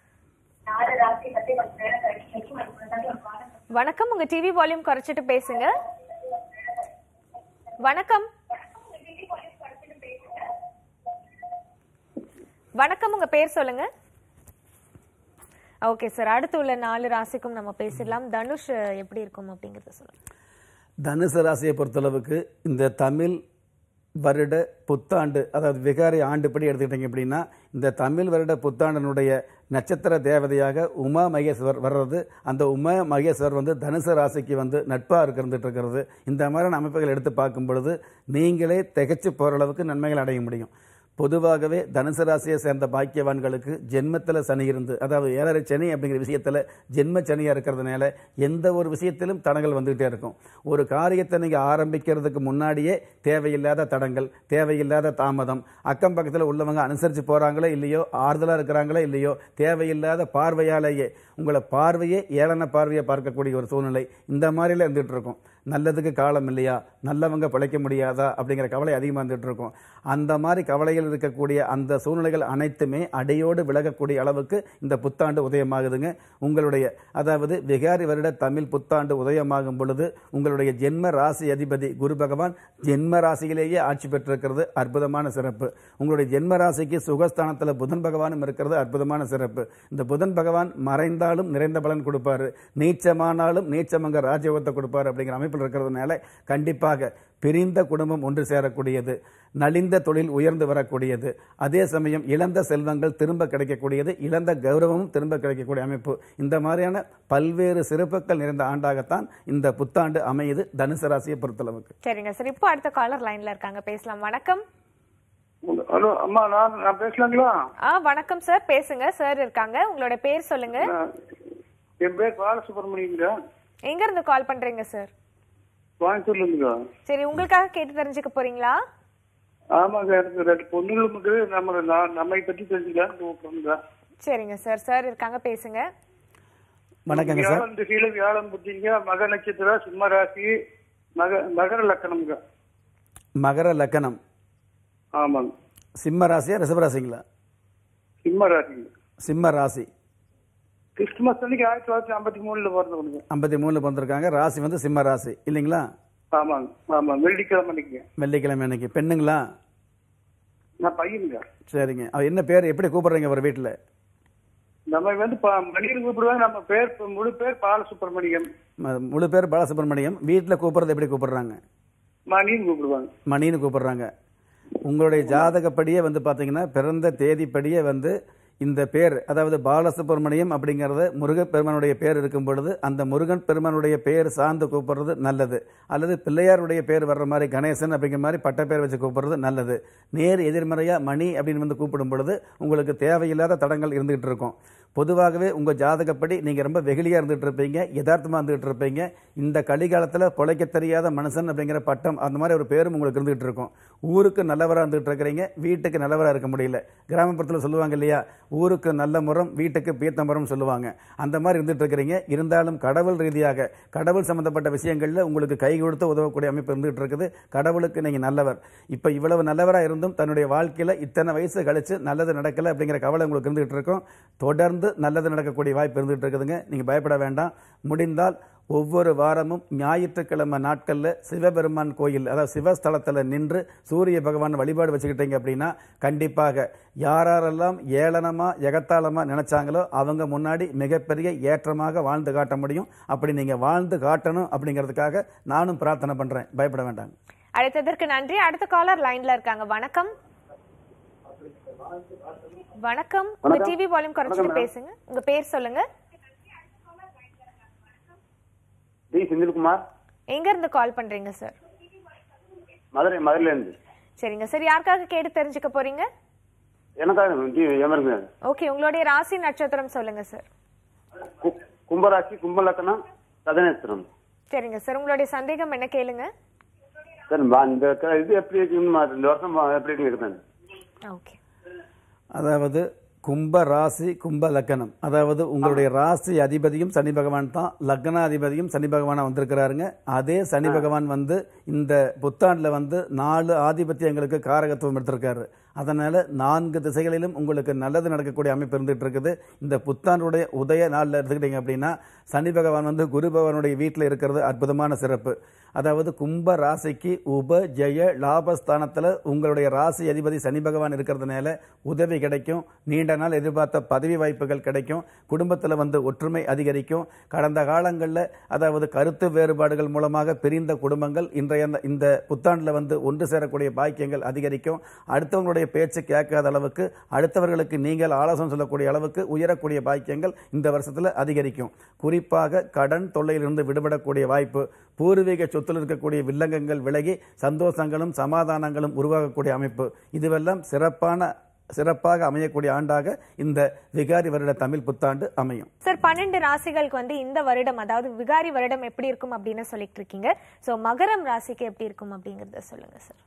வணக்கம் உங்க டிவி வால்யூம் குறைச்சிட்டு பேசுங்க வணக்கம் வணக்கம் உங்க பேர் சொல்லுங்க ஓகே சார் அடுத்து உள்ள நாலு ராசிக்கும் நம்ம பேசிடலாம் தனுஷ் எப்படி இருக்கும் அப்படிங்கறத சொல்லுங்க தனுசு ராசியை பொறுத்தளவுக்கு இந்த தமிழ் வருட புத்தாண்டு அதாவது விகாரி ஆண்டுப்படி எடுத்துக்கிட்டீங்க அப்படின்னா இந்த தமிழ் வருட புத்தாண்டினுடைய நட்சத்திர தேவதையாக உமா மகேஸ்வர் வர்றது அந்த உமா மகேஸ்வர் வந்து தனுசு ராசிக்கு வந்து நட்பாக இருந்துட்டு இருக்கிறது இந்த மாதிரியான அமைப்புகள் எடுத்து பார்க்கும் பொழுது நீங்களே திகைச்சு போகிற அளவுக்கு நன்மைகள் அடைய முடியும் பொதுவாகவே தனுசு ராசியை சேர்ந்த பாக்கியவான்களுக்கு ஜென்மத்தில் சனி இருந்து அதாவது ஏழரை சனி அப்படிங்கிற விஷயத்தில் ஜென்ம சனியாக இருக்கிறதுனால எந்த ஒரு விஷயத்திலும் தடங்கள் வந்துகிட்டே இருக்கும் ஒரு காரியத்தை நீங்கள் ஆரம்பிக்கிறதுக்கு முன்னாடியே தேவையில்லாத தடங்கள் தேவையில்லாத தாமதம் அக்கம் பக்கத்தில் உள்ளவங்க அனுசரித்து போகிறாங்களோ இல்லையோ ஆறுதலாக இருக்கிறாங்களோ இல்லையோ தேவையில்லாத பார்வையாலேயே உங்களை பார்வையே ஏளன பார்வையை பார்க்கக்கூடிய ஒரு சூழ்நிலை இந்த மாதிரிலாம் இருந்துகிட்டு இருக்கும் நல்லதுக்கு காலம் இல்லையா நல்லவங்க பிழைக்க முடியாதா அப்படிங்கிற கவலை அதிகமாக இருந்துகிட்டு இருக்கும் அந்த மாதிரி கவலைகள் இருக்கக்கூடிய அந்த சூழ்நிலைகள் அனைத்துமே அடையோடு விலகக்கூடிய அளவுக்கு இந்த புத்தாண்டு உதயமாகுதுங்க உங்களுடைய அதாவது விகாரி வருட தமிழ் புத்தாண்டு உதயமாகும் பொழுது உங்களுடைய ஜென்ம ராசி அதிபதி குரு பகவான் ஜென்ம ராசியிலேயே ஆட்சி பெற்றிருக்கிறது அற்புதமான சிறப்பு உங்களுடைய ஜென்ம ராசிக்கு சுகஸ்தானத்தில் புதன் பகவானும் இருக்கிறது அற்புதமான சிறப்பு இந்த புதன் பகவான் மறைந்தாலும் நிறைந்த பலன் கொடுப்பாரு நீச்சமானாலும் நீச்சமங்க ராஜயோகத்தை கொடுப்பாரு அப்படிங்கிற அமைப்பில் இருக்கிறதுனால கண்டிப்பாக பிரிந்த குடும்பம் ஒன்று சேரக்கூடியது நலிந்த தொழில் உயர்ந்து வரக்கூடியது அதே சமயம் இழந்த செல்வங்கள் திரும்ப கிடைக்கக்கூடியது இழந்த கௌரவமும் திரும்ப கிடைக்கக்கூடிய அமைப்பு இந்த மாதிரியான பல்வேறு சிறப்புகள் நிறைந்த ஆண்டாகத்தான் இந்த புத்தாண்டு அமையுது தனுசு ராசியை பொறுத்தளவுக்கு சரிங்க சார் இப்போ அடுத்த காலர் லைன்ல இருக்காங்க பேசலாம் வணக்கம் ஹலோ அம்மா நான் நான் பேசலாங்களா ஆ வணக்கம் சார் பேசுங்க சார் இருக்காங்க உங்களோட பேர் சொல்லுங்க நான் என் பேர் பாலசுப்ரமணியங்க எங்க இருந்து கால் பண்றீங்க சார் கோயம்புத்தூர்ல இருந்துங்க சரி உங்களுக்காக கேட்டு தெரிஞ்சுக்க போறீங்களா ஆமாங்க எனக்கு ரெண்டு பொண்ணுங்களுக்கு நம்ம நான் நம்மை பற்றி தெரிஞ்சுக்கலாம் கூப்பிடுங்க சரிங்க சார் சார் இருக்காங்க பேசுங்க வணக்கங்க சார் வியாழன் திசையில வியாழன் புத்திங்க மக நட்சத்திரம் சிம்ம ராசி மக மகர லக்கணம்ங்க மகர லக்கணம் ஆமாங்க சிம்ம ராசியா ரிஷபராசிங்களா சிம்ம ராசிங்க சிம்ம ராசி கிறிஸ்துமஸ் அன்னைக்கு ஆயிரத்தி தொள்ளாயிரத்தி ஐம்பத்தி மூணுல பிறந்தவனுங்க ஐம்பத்தி மூணில் பிறந்திருக்காங்க ராசி வந்து சிம்ம ராசி இல்லைங்களா ஆமாங்க ஆமாங்க வெள்ளிக்கிழமை அன்னைக்குங்க வெள்ளிக்கிழமை அன்னைக்கு பெண்ணுங்களா நான் பையனுங்க சரிங்க அவர் என்ன பேர் எப்படி கூப்பிடுறீங்க அவர் வீட்டில் நம்ம வந்து ப- மணியன் கூப்பிடுவாங்க நம்ம பேர் முழு பேர் பாலசுப்ரமணியம் முழு பேர் பாலசுப்ரமணியம் வீட்டில் கூப்பிடுறது எப்படி கூப்பிடுறாங்க மணின்னு கூப்பிடுவாங்க மணின்னு கூப்பிடுறாங்க உங்களுடைய ஜாதகப்படியே வந்து பார்த்தீங்கன்னா பிறந்த தேதிப்படியே வந்து இந்த பேர் அதாவது பாலசுப்ரமணியம் அப்படிங்கிறது முருகப்பெருமானுடைய பேர் இருக்கும் பொழுது அந்த முருகன் பெருமானுடைய பேர் சார்ந்து கூப்பிடுறது நல்லது அல்லது பிள்ளையாருடைய பேர் வர்ற மாதிரி கணேசன் அப்படிங்கிற மாதிரி பட்ட பேர் வச்சு கூப்பிடுறது நல்லது நேர் எதிர்மறையாக மணி அப்படின்னு வந்து கூப்பிடும் பொழுது உங்களுக்கு தேவையில்லாத தடங்கள் இருந்துகிட்டு இருக்கும் பொதுவாகவே உங்கள் ஜாதகப்படி நீங்கள் ரொம்ப வெகுளியாக இருந்துகிட்டு இருப்பீங்க யதார்த்தமாக இருந்துகிட்டு இருப்பீங்க இந்த கலிகாலத்தில் பொழைக்க தெரியாத மனுஷன் அப்படிங்கிற பட்டம் அந்த மாதிரி ஒரு பேரும் உங்களுக்கு இருந்துகிட்டு இருக்கும் ஊருக்கு நல்லவராக இருந்துகிட்டு இருக்கிறீங்க வீட்டுக்கு நல்லவராக இருக்க முடியல கிராமப்புறத்தில் சொல்லுவாங்க இல்லையா ஊருக்கு நல்ல முறம் வீட்டுக்கு பீத்த முறம் சொல்லுவாங்க அந்த மாதிரி இருந்துட்டு இருக்கிறீங்க இருந்தாலும் கடவுள் ரீதியாக கடவுள் சம்பந்தப்பட்ட விஷயங்களில் உங்களுக்கு கை கொடுத்து உதவக்கூடிய அமைப்பு இருந்துகிட்டு இருக்குது கடவுளுக்கு நீங்கள் நல்லவர் இப்போ இவ்வளவு நல்லவராக இருந்தும் தன்னுடைய வாழ்க்கையில் இத்தனை வயசு கழிச்சு நல்லது நடக்கலை அப்படிங்கிற கவலை உங்களுக்கு இருந்துகிட்டு இருக்கும் தொடர்ந்து நல்லது நடக்கக்கூடிய வாய்ப்பு இருந்துகிட்டு இருக்குதுங்க நீங்கள் பயப்பட வேண்டாம் முடிந்தால் ஒவ்வொரு வாரமும் ஞாயிற்றுக்கிழமை நாட்களில் சிவபெருமான் கோயில் அதாவது சிவஸ்தலத்தில் நின்று சூரிய பகவான் வழிபாடு வச்சுக்கிட்டீங்க அப்படின்னா கண்டிப்பாக யாரெல்லாம் ஏளனமாக எகத்தாளமாக நினைச்சாங்களோ அவங்க முன்னாடி மிகப்பெரிய ஏற்றமாக வாழ்ந்து காட்ட முடியும் அப்படி நீங்கள் வாழ்ந்து காட்டணும் அப்படிங்கிறதுக்காக நானும் பிரார்த்தனை பண்ணுறேன் பயப்பட வேண்டாம் அழைத்ததற்கு நன்றி அடுத்த காலர் லைன்ல இருக்காங்க வணக்கம் வணக்கம் உங்க டிவி வால்யூம் குறைச்சிட்டு பேசுங்க உங்க பேர் சொல்லுங்க டி செந்தில்குமார் எங்க இருந்து கால் பண்றீங்க சார் மதுரை மதுரையில இருந்து சரிங்க சார் யாருக்காக கேட்டு தெரிஞ்சுக்க போறீங்க எனக்காக டி எமருங்க ஓகே உங்களுடைய ராசி நட்சத்திரம் சொல்லுங்க சார் கு- கும்பராசி கும்பலக்கணம் சதநேஸ்வரம் சரிங்க சார் உங்களுடைய சந்தேகம் என்ன கேளுங்க சார் வா- இந்த க- இது எப்படி இருக்குன்னு இந்த வருஷம் எப்படி இருக்குன்னு இருக்குதான் ஓகே அதாவது கும்ப ராசி கும்ப லக்கணம் அதாவது உங்களுடைய ராசி அதிபதியும் சனி பகவான் தான் லக்னாதிபதியும் சனி பகவானா வந்திருக்கிறாருங்க அதே சனி பகவான் வந்து இந்த புத்தாண்டில் வந்து நாலு ஆதிபத்தியங்களுக்கு காரகத்துவம் எடுத்திருக்காரு அதனால நான்கு திசைகளிலும் உங்களுக்கு நல்லது நடக்கக்கூடிய அமைப்பு இருந்துட்டு இருக்குது இந்த புத்தாண்டுடைய உதய நாளில் எடுத்துக்கிட்டீங்க அப்படின்னா சனி பகவான் வந்து குரு பகவானுடைய வீட்டில் இருக்கிறது அற்புதமான சிறப்பு அதாவது கும்ப ராசிக்கு உப ஜெய லாபஸ்தானத்தில் உங்களுடைய ராசி அதிபதி சனி பகவான் இருக்கிறதுனால உதவி கிடைக்கும் நீண்ட நாள் எதிர்பார்த்த பதவி வாய்ப்புகள் கிடைக்கும் குடும்பத்தில் வந்து ஒற்றுமை அதிகரிக்கும் கடந்த காலங்களில் அதாவது கருத்து வேறுபாடுகள் மூலமாக பிரிந்த குடும்பங்கள் இன்றைய இந்த- இந்த புத்தாண்டில் வந்து ஒன்று சேரக்கூடிய பாக்கியங்கள் அதிகரிக்கும் அடுத்தவங்களுடைய பேச்சு கேட்காத அளவுக்கு அடுத்தவர்களுக்கு நீங்கள் ஆலோசனை சொல்லக்கூடிய அளவுக்கு உயரக்கூடிய பாக்கியங்கள் இந்த வருஷத்தில் அதிகரிக்கும் குறிப்பாக கடன் தொல்லையிலிருந்து விடுபடக்கூடிய வாய்ப்பு பூர்வீக சொத்தில் இருக்கக்கூடிய வில்லங்கங்கள் விலகி சந்தோஷங்களும் சமாதானங்களும் உருவாகக்கூடிய அமைப்பு இதுவெல்லாம் சிறப்பான சிறப்பாக அமையக்கூடிய ஆண்டாக இந்த விகாரி வருட தமிழ் புத்தாண்டு அமையும் சார் பன்னெண்டு ராசிகளுக்கு வந்து இந்த வருடம் அதாவது விகாரி வருடம் எப்படி இருக்கும் அப்படின்னு சொல்லிட்டு இருக்கீங்க சோ மகரம் ராசிக்கு எப்படி இருக்கும் அப்படிங்கறத சொல்லுங்க சார்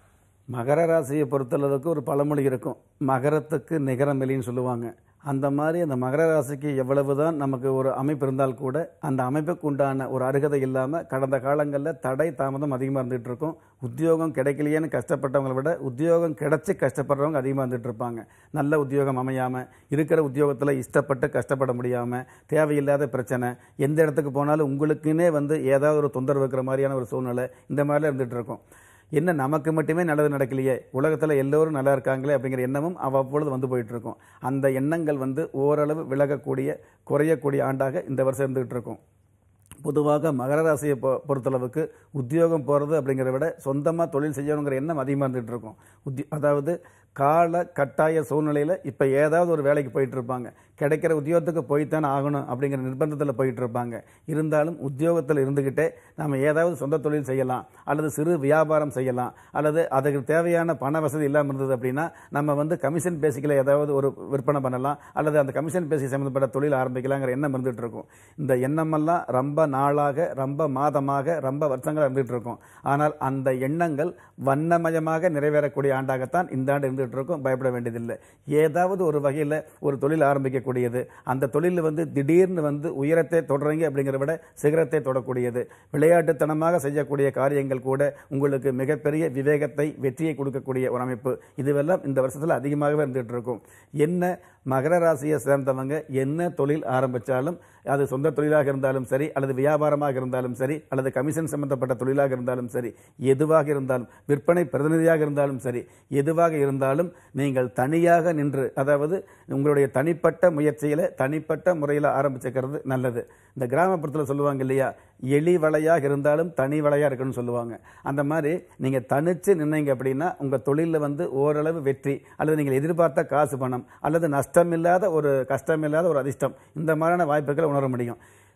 மகர ராசியை பொறுத்தளவுக்கு ஒரு பழமொழி இருக்கும் மகரத்துக்கு நிகரமில்லின்னு சொல்லுவாங்க அந்த மாதிரி அந்த மகர ராசிக்கு எவ்வளவுதான் நமக்கு ஒரு அமைப்பு இருந்தால் கூட அந்த அமைப்புக்கு உண்டான ஒரு அருகதை இல்லாமல் கடந்த காலங்களில் தடை தாமதம் அதிகமாக இருந்துகிட்டு இருக்கும் உத்தியோகம் கிடைக்கலையேன்னு கஷ்டப்பட்டவங்களை விட உத்தியோகம் கிடைச்சி கஷ்டப்படுறவங்க அதிகமாக இருந்துகிட்டு இருப்பாங்க நல்ல உத்தியோகம் அமையாமல் இருக்கிற உத்தியோகத்தில் இஷ்டப்பட்டு கஷ்டப்பட முடியாமல் தேவையில்லாத பிரச்சனை எந்த இடத்துக்கு போனாலும் உங்களுக்குன்னே வந்து ஏதாவது ஒரு தொந்தரவு இருக்கிற மாதிரியான ஒரு சூழ்நிலை இந்த மாதிரிலாம் இருந்துகிட்டு இருக்கும் என்ன நமக்கு மட்டுமே நல்லது நடக்கலையே உலகத்தில் எல்லோரும் நல்லா இருக்காங்களே அப்படிங்கிற எண்ணமும் அவ்வப்பொழுது வந்து போயிட்டு இருக்கும் அந்த எண்ணங்கள் வந்து ஓரளவு விலகக்கூடிய குறையக்கூடிய ஆண்டாக இந்த வருஷம் இருந்துகிட்டு இருக்கும் பொதுவாக மகர ராசியை பொ பொறுத்தளவுக்கு உத்தியோகம் போகிறது அப்படிங்கிறத விட சொந்தமாக தொழில் செய்யணுங்கிற எண்ணம் அதிகமாக இருந்துகிட்டு இருக்கும் உத்தி அதாவது கால கட்டாய சூழ்நிலையில் இப்போ ஏதாவது ஒரு வேலைக்கு போயிட்டு இருப்பாங்க கிடைக்கிற உத்தியோகத்துக்கு போய்த்தானே ஆகணும் அப்படிங்கிற நிர்பந்தத்தில் போயிட்டு இருப்பாங்க இருந்தாலும் உத்தியோகத்தில் இருந்துக்கிட்டே நம்ம ஏதாவது சொந்த தொழில் செய்யலாம் அல்லது சிறு வியாபாரம் செய்யலாம் அல்லது அதுக்கு தேவையான பண வசதி இல்லாமல் இருந்தது அப்படின்னா நம்ம வந்து கமிஷன் பேசிக்கில் ஏதாவது ஒரு விற்பனை பண்ணலாம் அல்லது அந்த கமிஷன் பேசி சம்மந்தப்பட்ட தொழில் ஆரம்பிக்கலாங்கிற எண்ணம் இருந்துகிட்டு இருக்கும் இந்த எண்ணமெல்லாம் ரொம்ப நாளாக ரொம்ப மாதமாக ரொம்ப வருஷங்களாக இருந்துகிட்டு இருக்கும் ஆனால் அந்த எண்ணங்கள் வண்ணமயமாக நிறைவேறக்கூடிய ஆண்டாகத்தான் இந்த ஆண்டு இருந்துகிட்டு இருக்கும் பயப்பட வேண்டியதில்லை ஏதாவது ஒரு வகையில் ஒரு தொழில் ஆரம்பிக்கக்கூடியது அந்த தொழில் வந்து திடீர்னு வந்து உயரத்தை தொடரீங்க அப்படிங்கிறத விட சிகரத்தை தொடக்கூடியது விளையாட்டுத்தனமாக செய்யக்கூடிய காரியங்கள் கூட உங்களுக்கு மிகப்பெரிய விவேகத்தை வெற்றியை கொடுக்கக்கூடிய ஒரு அமைப்பு இதுவெல்லாம் இந்த வருஷத்தில் அதிகமாகவே இருந்துகிட்டு இருக்கும் என்ன மகர ராசியை சேர்ந்தவங்க என்ன தொழில் ஆரம்பித்தாலும் அது சொந்த தொழிலாக இருந்தாலும் சரி அல்லது வியாபாரமாக இருந்தாலும் சரி அல்லது கமிஷன் சம்பந்தப்பட்ட தொழிலாக இருந்தாலும் சரி எதுவாக இருந்தாலும் விற்பனை பிரதிநிதியாக இருந்தாலும் சரி எதுவாக இருந்தாலும் நீங்கள் தனியாக நின்று அதாவது உங்களுடைய தனிப்பட்ட முயற்சியில் தனிப்பட்ட முறையில் ஆரம்பிச்சுக்கிறது நல்லது இந்த கிராமப்புறத்தில் சொல்லுவாங்க இல்லையா எலி வலையாக இருந்தாலும் தனி வலையாக இருக்குன்னு சொல்லுவாங்க அந்த மாதிரி நீங்கள் தனிச்சு நின்னீங்க அப்படின்னா உங்கள் தொழிலில் வந்து ஓரளவு வெற்றி அல்லது நீங்கள் எதிர்பார்த்த காசு பணம் அல்லது நஷ்டமில்லாத ஒரு கஷ்டமில்லாத ஒரு அதிர்ஷ்டம் இந்த மாதிரியான வாய்ப்புகளை உணர முடியும்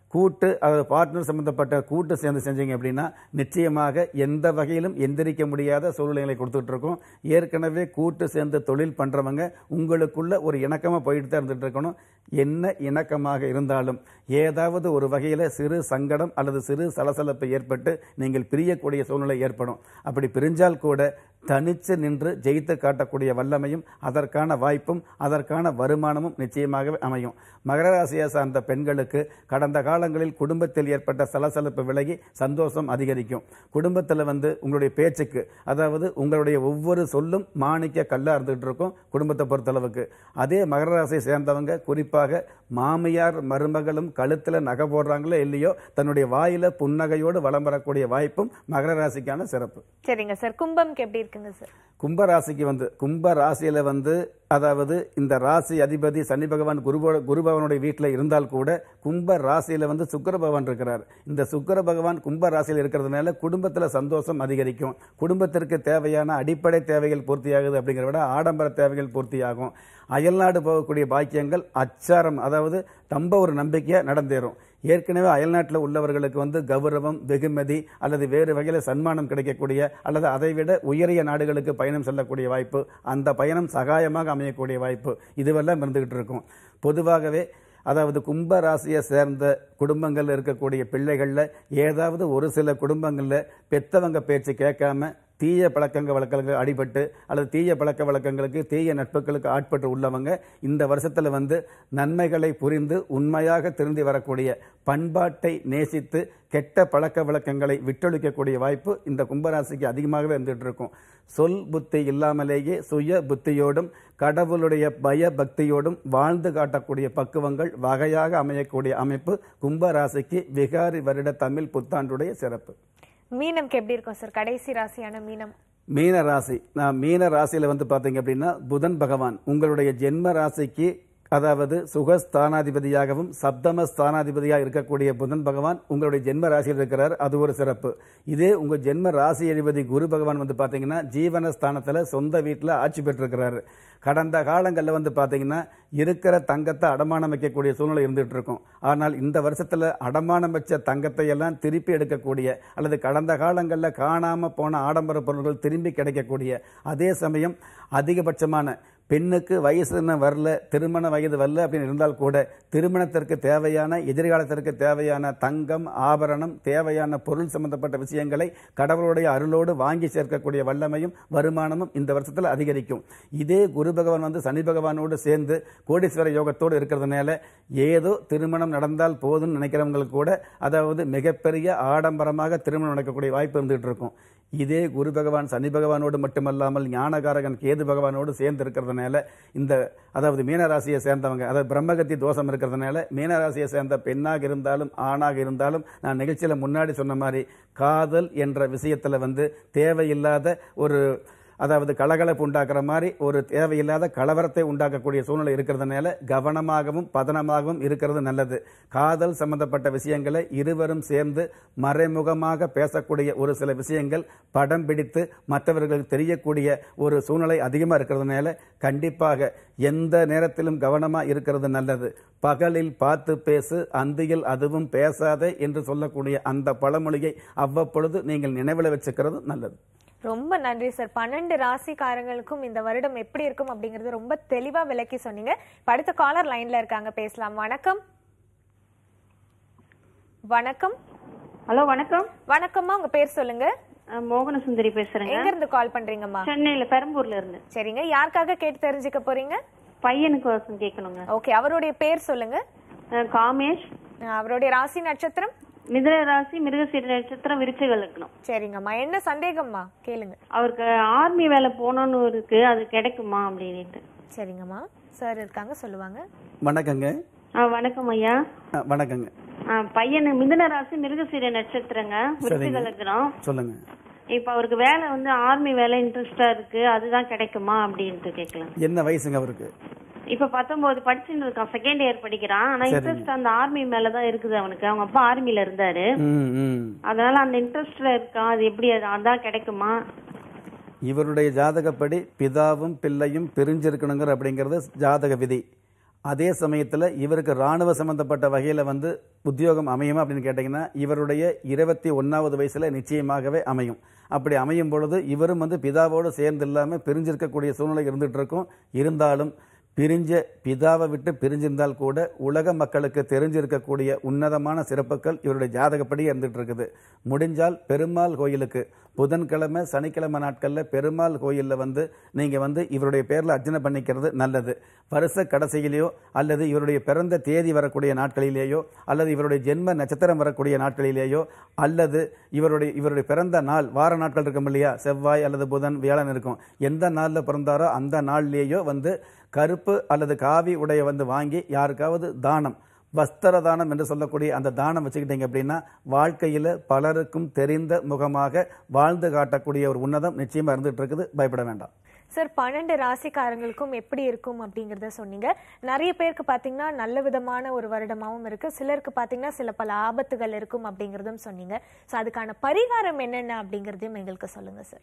கூட்டு அதாவது பார்ட்னர் சம்பந்தப்பட்ட கூட்டு சேர்ந்து செஞ்சீங்க அப்படின்னா நிச்சயமாக எந்த வகையிலும் எந்திரிக்க முடியாத சூழ்நிலைகளை கொடுத்துட்டு இருக்கோம் ஏற்கனவே கூட்டு சேர்ந்து தொழில் பண்றவங்க உங்களுக்குள்ள ஒரு இணக்கமா போயிட்டு தான் இருந்துட்டு இருக்கணும் என்ன இணக்கமாக இருந்தாலும் ஏதாவது ஒரு வகையில சிறு சங்கடம் அல்லது சிறு சலசலப்பு ஏற்பட்டு நீங்கள் பிரியக்கூடிய சூழ்நிலை ஏற்படும் அப்படி பிரிஞ்சால் கூட தனிச்சு நின்று ஜெயித்து காட்டக்கூடிய வல்லமையும் அதற்கான வாய்ப்பும் அதற்கான வருமானமும் நிச்சயமாகவே அமையும் மகர ராசியை சார்ந்த பெண்களுக்கு கடந்த காலங்களில் குடும்பத்தில் ஏற்பட்ட சலசலப்பு விலகி சந்தோஷம் அதிகரிக்கும் குடும்பத்தில் வந்து உங்களுடைய பேச்சுக்கு அதாவது உங்களுடைய ஒவ்வொரு சொல்லும் மாணிக்க கல்லா இருந்துகிட்டு இருக்கும் குடும்பத்தை பொறுத்தளவுக்கு அதே மகர ராசியை சேர்ந்தவங்க குறிப்பாக மாமியார் மருமகளும் கழுத்துல நகை போடுறாங்களோ இல்லையோ தன்னுடைய வாயில புன்னகையோடு வலம் வரக்கூடிய வாய்ப்பும் மகர ராசிக்கான சிறப்பு சரிங்க சார் கும்பம்க்கு எப்படி இருக்குங்க சார் கும்ப ராசிக்கு வந்து கும்ப ராசியில வந்து அதாவது இந்த ராசி அதிபதி சனி பகவான் குருபோ குரு பகவானுடைய வீட்டில் இருந்தால் கூட கும்ப ராசியில வந்து சுக்கிர பகவான் இருக்கிறார் இந்த சுக்கிர பகவான் கும்ப ராசியில் இருக்கிறதுனால குடும்பத்துல சந்தோஷம் அதிகரிக்கும் குடும்பத்திற்கு தேவையான அடிப்படை தேவைகள் பூர்த்தியாகுது அப்படிங்கிறத விட ஆடம்பர தேவைகள் பூர்த்தியாகும் அயல்நாடு போகக்கூடிய பாக்கியங்கள் அச்சாரம் அதாவது ரொம்ப ஒரு நம்பிக்கையா நடந்தேறும் ஏற்கனவே அயல்நாட்டில் உள்ளவர்களுக்கு வந்து கௌரவம் வெகுமதி அல்லது வேறு வகையில் சன்மானம் கிடைக்கக்கூடிய அல்லது அதைவிட உயரிய நாடுகளுக்கு பயணம் செல்லக்கூடிய வாய்ப்பு அந்த பயணம் சகாயமாக அமையக்கூடிய வாய்ப்பு இதுவெல்லாம் இருந்துகிட்டு இருக்கும் பொதுவாகவே அதாவது கும்ப ராசியை சேர்ந்த குடும்பங்கள்ல இருக்கக்கூடிய பிள்ளைகள்ல ஏதாவது ஒரு சில குடும்பங்கள்ல பெத்தவங்க பேச்சு கேட்காம தீய பழக்கங்க வழக்கங்களுக்கு அடிபட்டு அல்லது தீய பழக்க வழக்கங்களுக்கு தீய நட்புகளுக்கு ஆட்பட்டு உள்ளவங்க இந்த வருஷத்துல வந்து நன்மைகளை புரிந்து உண்மையாக திருந்தி வரக்கூடிய பண்பாட்டை நேசித்து கெட்ட பழக்க வழக்கங்களை விட்டொழிக்கக்கூடிய வாய்ப்பு இந்த கும்பராசிக்கு அதிகமாகவே இருந்துட்டு இருக்கும் சொல் புத்தி இல்லாமலேயே சுய புத்தியோடும் கடவுளுடைய பய பக்தியோடும் வாழ்ந்து காட்டக்கூடிய பக்குவங்கள் வகையாக அமையக்கூடிய அமைப்பு கும்பராசிக்கு விகாரி வருட தமிழ் புத்தாண்டுடைய சிறப்பு மீனம்க்கு எப்படி இருக்கும் சார் கடைசி ராசியான மீனம் மீன ராசி நான் மீன ராசியில வந்து பாத்தீங்க அப்படின்னா புதன் பகவான் உங்களுடைய ஜென்ம ராசிக்கு அதாவது சுகஸ்தானாதிபதியாகவும் சப்தம ஸ்தானாதிபதியாக இருக்கக்கூடிய புதன் பகவான் உங்களுடைய ஜென்ம ராசியில் இருக்கிறார் அது ஒரு சிறப்பு இதே உங்க ஜென்ம ராசி அதிபதி குரு பகவான் வந்து பாத்தீங்கன்னா ஜீவன ஸ்தானத்துல சொந்த வீட்டில் ஆட்சி பெற்றிருக்கிறாரு கடந்த காலங்களில் வந்து பாத்தீங்கன்னா இருக்கிற தங்கத்தை அடமானம் வைக்கக்கூடிய சூழ்நிலை இருந்துட்டு இருக்கும் ஆனால் இந்த வருஷத்துல அடமானம் வச்ச தங்கத்தை எல்லாம் திருப்பி எடுக்கக்கூடிய அல்லது கடந்த காலங்களில் காணாம போன ஆடம்பர பொருட்கள் திரும்பி கிடைக்கக்கூடிய அதே சமயம் அதிகபட்சமான பெண்ணுக்கு வயசு இன்னும் வரல திருமண வயது வரல அப்படின்னு இருந்தால் கூட திருமணத்திற்கு தேவையான எதிர்காலத்திற்கு தேவையான தங்கம் ஆபரணம் தேவையான பொருள் சம்பந்தப்பட்ட விஷயங்களை கடவுளுடைய அருளோடு வாங்கி சேர்க்கக்கூடிய வல்லமையும் வருமானமும் இந்த வருஷத்தில் அதிகரிக்கும் இதே குரு பகவான் வந்து சனி பகவானோடு சேர்ந்து கோடீஸ்வர யோகத்தோடு இருக்கிறதுனால ஏதோ திருமணம் நடந்தால் போதும்னு நினைக்கிறவங்களுக்கு கூட அதாவது மிகப்பெரிய ஆடம்பரமாக திருமணம் நடக்கக்கூடிய வாய்ப்பு இருந்துகிட்டு இருக்கும் இதே குரு பகவான் சனி பகவானோடு மட்டுமல்லாமல் ஞானகாரகன் கேது பகவானோடு சேர்ந்து இருக்கிறதுனால இந்த அதாவது மீனராசியை சேர்ந்தவங்க அதாவது பிரம்மகத்தி தோஷம் இருக்கிறதுனால மீனராசியை சேர்ந்த பெண்ணாக இருந்தாலும் ஆணாக இருந்தாலும் நான் நிகழ்ச்சியில முன்னாடி சொன்ன மாதிரி காதல் என்ற விஷயத்துல வந்து தேவையில்லாத ஒரு அதாவது கலகலப்பு உண்டாக்குற மாதிரி ஒரு தேவையில்லாத கலவரத்தை உண்டாக்கக்கூடிய சூழ்நிலை இருக்கிறதுனால கவனமாகவும் பதனமாகவும் இருக்கிறது நல்லது காதல் சம்பந்தப்பட்ட விஷயங்களை இருவரும் சேர்ந்து மறைமுகமாக பேசக்கூடிய ஒரு சில விஷயங்கள் படம் பிடித்து மற்றவர்களுக்கு தெரியக்கூடிய ஒரு சூழ்நிலை அதிகமாக இருக்கிறதுனால கண்டிப்பாக எந்த நேரத்திலும் கவனமா இருக்கிறது நல்லது பகலில் பார்த்து பேசு அந்தியில் அதுவும் பேசாதே என்று சொல்லக்கூடிய அந்த பழமொழியை அவ்வப்பொழுது நீங்கள் நினைவில் வச்சுக்கிறது நல்லது ரொம்ப நன்றி சார் பன்னெண்டு ராசிக்காரங்களுக்கும் இந்த வருடம் எப்படி இருக்கும் அப்படிங்கறது ரொம்ப தெளிவா விளக்கி சொன்னீங்க இப்ப அடுத்த காலர் லைன்ல இருக்காங்க பேசலாம் வணக்கம் வணக்கம் ஹலோ வணக்கம் வணக்கம்மா உங்க பேர் சொல்லுங்க அஹ், மோகன சுந்தரி பேசுறேங்க எங்க இருந்து கால் பண்றீங்கம்மா சென்னையில பெரம்பூர்ல இருந்து சரிங்க யாருக்காக கேட்டு தெரிஞ்சுக்க போறீங்க பையனுக்கு வசம் கேட்கணுங்க ஓகே அவருடைய பேர் சொல்லுங்க அஹ், காமேஷ் அஹ் அவருடைய ராசி நட்சத்திரம் மிதுன ராசி மிருகசீர நட்சத்திரம் விருச்சிக லக்னம் சரிங்கம்மா என்ன சந்தேகம்மா கேளுங்க அவருக்கு ஆர்மி வேலை போகணும்னு இருக்கு அது கிடைக்குமா அப்படின்ட்டு சரிங்கம்மா சார் இருக்காங்க சொல்லுவாங்க வணக்கங்க ஆ, வணக்கம் ஐயா அஹ், வணக்கங்க ஆ, பையனு மிதுன ராசி மிருகசீர நட்சத்திரங்க விருச்சிக லக்னம் சொல்லுங்க இப்ப அவருக்கு வேலை வந்து ஆர்மி வேலை இன்ட்ரெஸ்டா இருக்கு அதுதான் கிடைக்குமா அப்படின்ட்டு கேட்கலாம் என்ன வயசுங்க அவருக்கு இப்ப பத்தொன்பது படிச்சுட்டு இருக்கான் செகண்ட் இயர் படிக்கிறான் ஆனா இன்ட்ரெஸ்ட் அந்த ஆர்மி மேலதான் இருக்குது அவனுக்கு அவங்க அப்பா ஆர்மில இருந்தாரு ம் ம் அதனால அந்த இன்ட்ரெஸ்ட்ல இருக்கான் அது எப்படி அது அதான் கிடைக்குமா இவருடைய ஜாதகப்படி பிதாவும் பிள்ளையும் பிரிஞ்சிருக்கணுங்கிற அப்படிங்கிறது ஜாதக விதி அதே சமயத்தில் இவருக்கு இராணுவ சம்பந்தப்பட்ட வகையில் வந்து உத்தியோகம் அமையுமா அப்படின்னு கேட்டிங்கன்னா இவருடைய இருபத்தி ஒன்றாவது வயசில் நிச்சயமாகவே அமையும் அப்படி அமையும் பொழுது இவரும் வந்து பிதாவோடு சேர்ந்து இல்லாமல் பிரிஞ்சிருக்கக்கூடிய சூழ்நிலை இருந்துகிட்டு இருக்கும் இருந்தாலும் பிரிஞ்ச பிதாவை விட்டு பிரிஞ்சிருந்தால் கூட உலக மக்களுக்கு தெரிஞ்சிருக்கக்கூடிய உன்னதமான சிறப்புகள் இவருடைய ஜாதகப்படி இருந்துட்டு இருக்குது முடிஞ்சால் பெருமாள் கோயிலுக்கு புதன்கிழமை சனிக்கிழமை நாட்களில் பெருமாள் கோயிலில் வந்து நீங்கள் வந்து இவருடைய பேரில் அர்ச்சனை பண்ணிக்கிறது நல்லது வருஷ கடைசியிலேயோ அல்லது இவருடைய பிறந்த தேதி வரக்கூடிய நாட்களிலேயோ அல்லது இவருடைய ஜென்ம நட்சத்திரம் வரக்கூடிய நாட்களிலேயோ அல்லது இவருடைய இவருடைய பிறந்த நாள் வார நாட்கள் இருக்கும் இல்லையா செவ்வாய் அல்லது புதன் வியாழன் இருக்கும் எந்த நாளில் பிறந்தாரோ அந்த நாள்லேயோ வந்து கருப்பு அல்லது காவி உடைய வந்து வாங்கி யாருக்காவது தானம் வஸ்திர தானம் என்று சொல்லக்கூடிய அந்த தானம் வச்சுக்கிட்டீங்க அப்படின்னா வாழ்க்கையில் பலருக்கும் தெரிந்த முகமாக வாழ்ந்து காட்டக்கூடிய ஒரு உன்னதம் நிச்சயமாக இருந்துட்டு இருக்குது பயப்பட வேண்டாம் சார் பன்னெண்டு ராசிக்காரங்களுக்கும் எப்படி இருக்கும் அப்படிங்கறத சொன்னீங்க நிறைய பேருக்கு பாத்தீங்கன்னா நல்ல விதமான ஒரு வருடமாவும் இருக்கு சிலருக்கு பாத்தீங்கன்னா சில பல ஆபத்துகள் இருக்கும் அப்படிங்கறதும் சொன்னீங்க சோ அதுக்கான பரிகாரம் என்னென்ன அப்படிங்கறதையும் எங்களுக்கு சொல்லுங்க சார்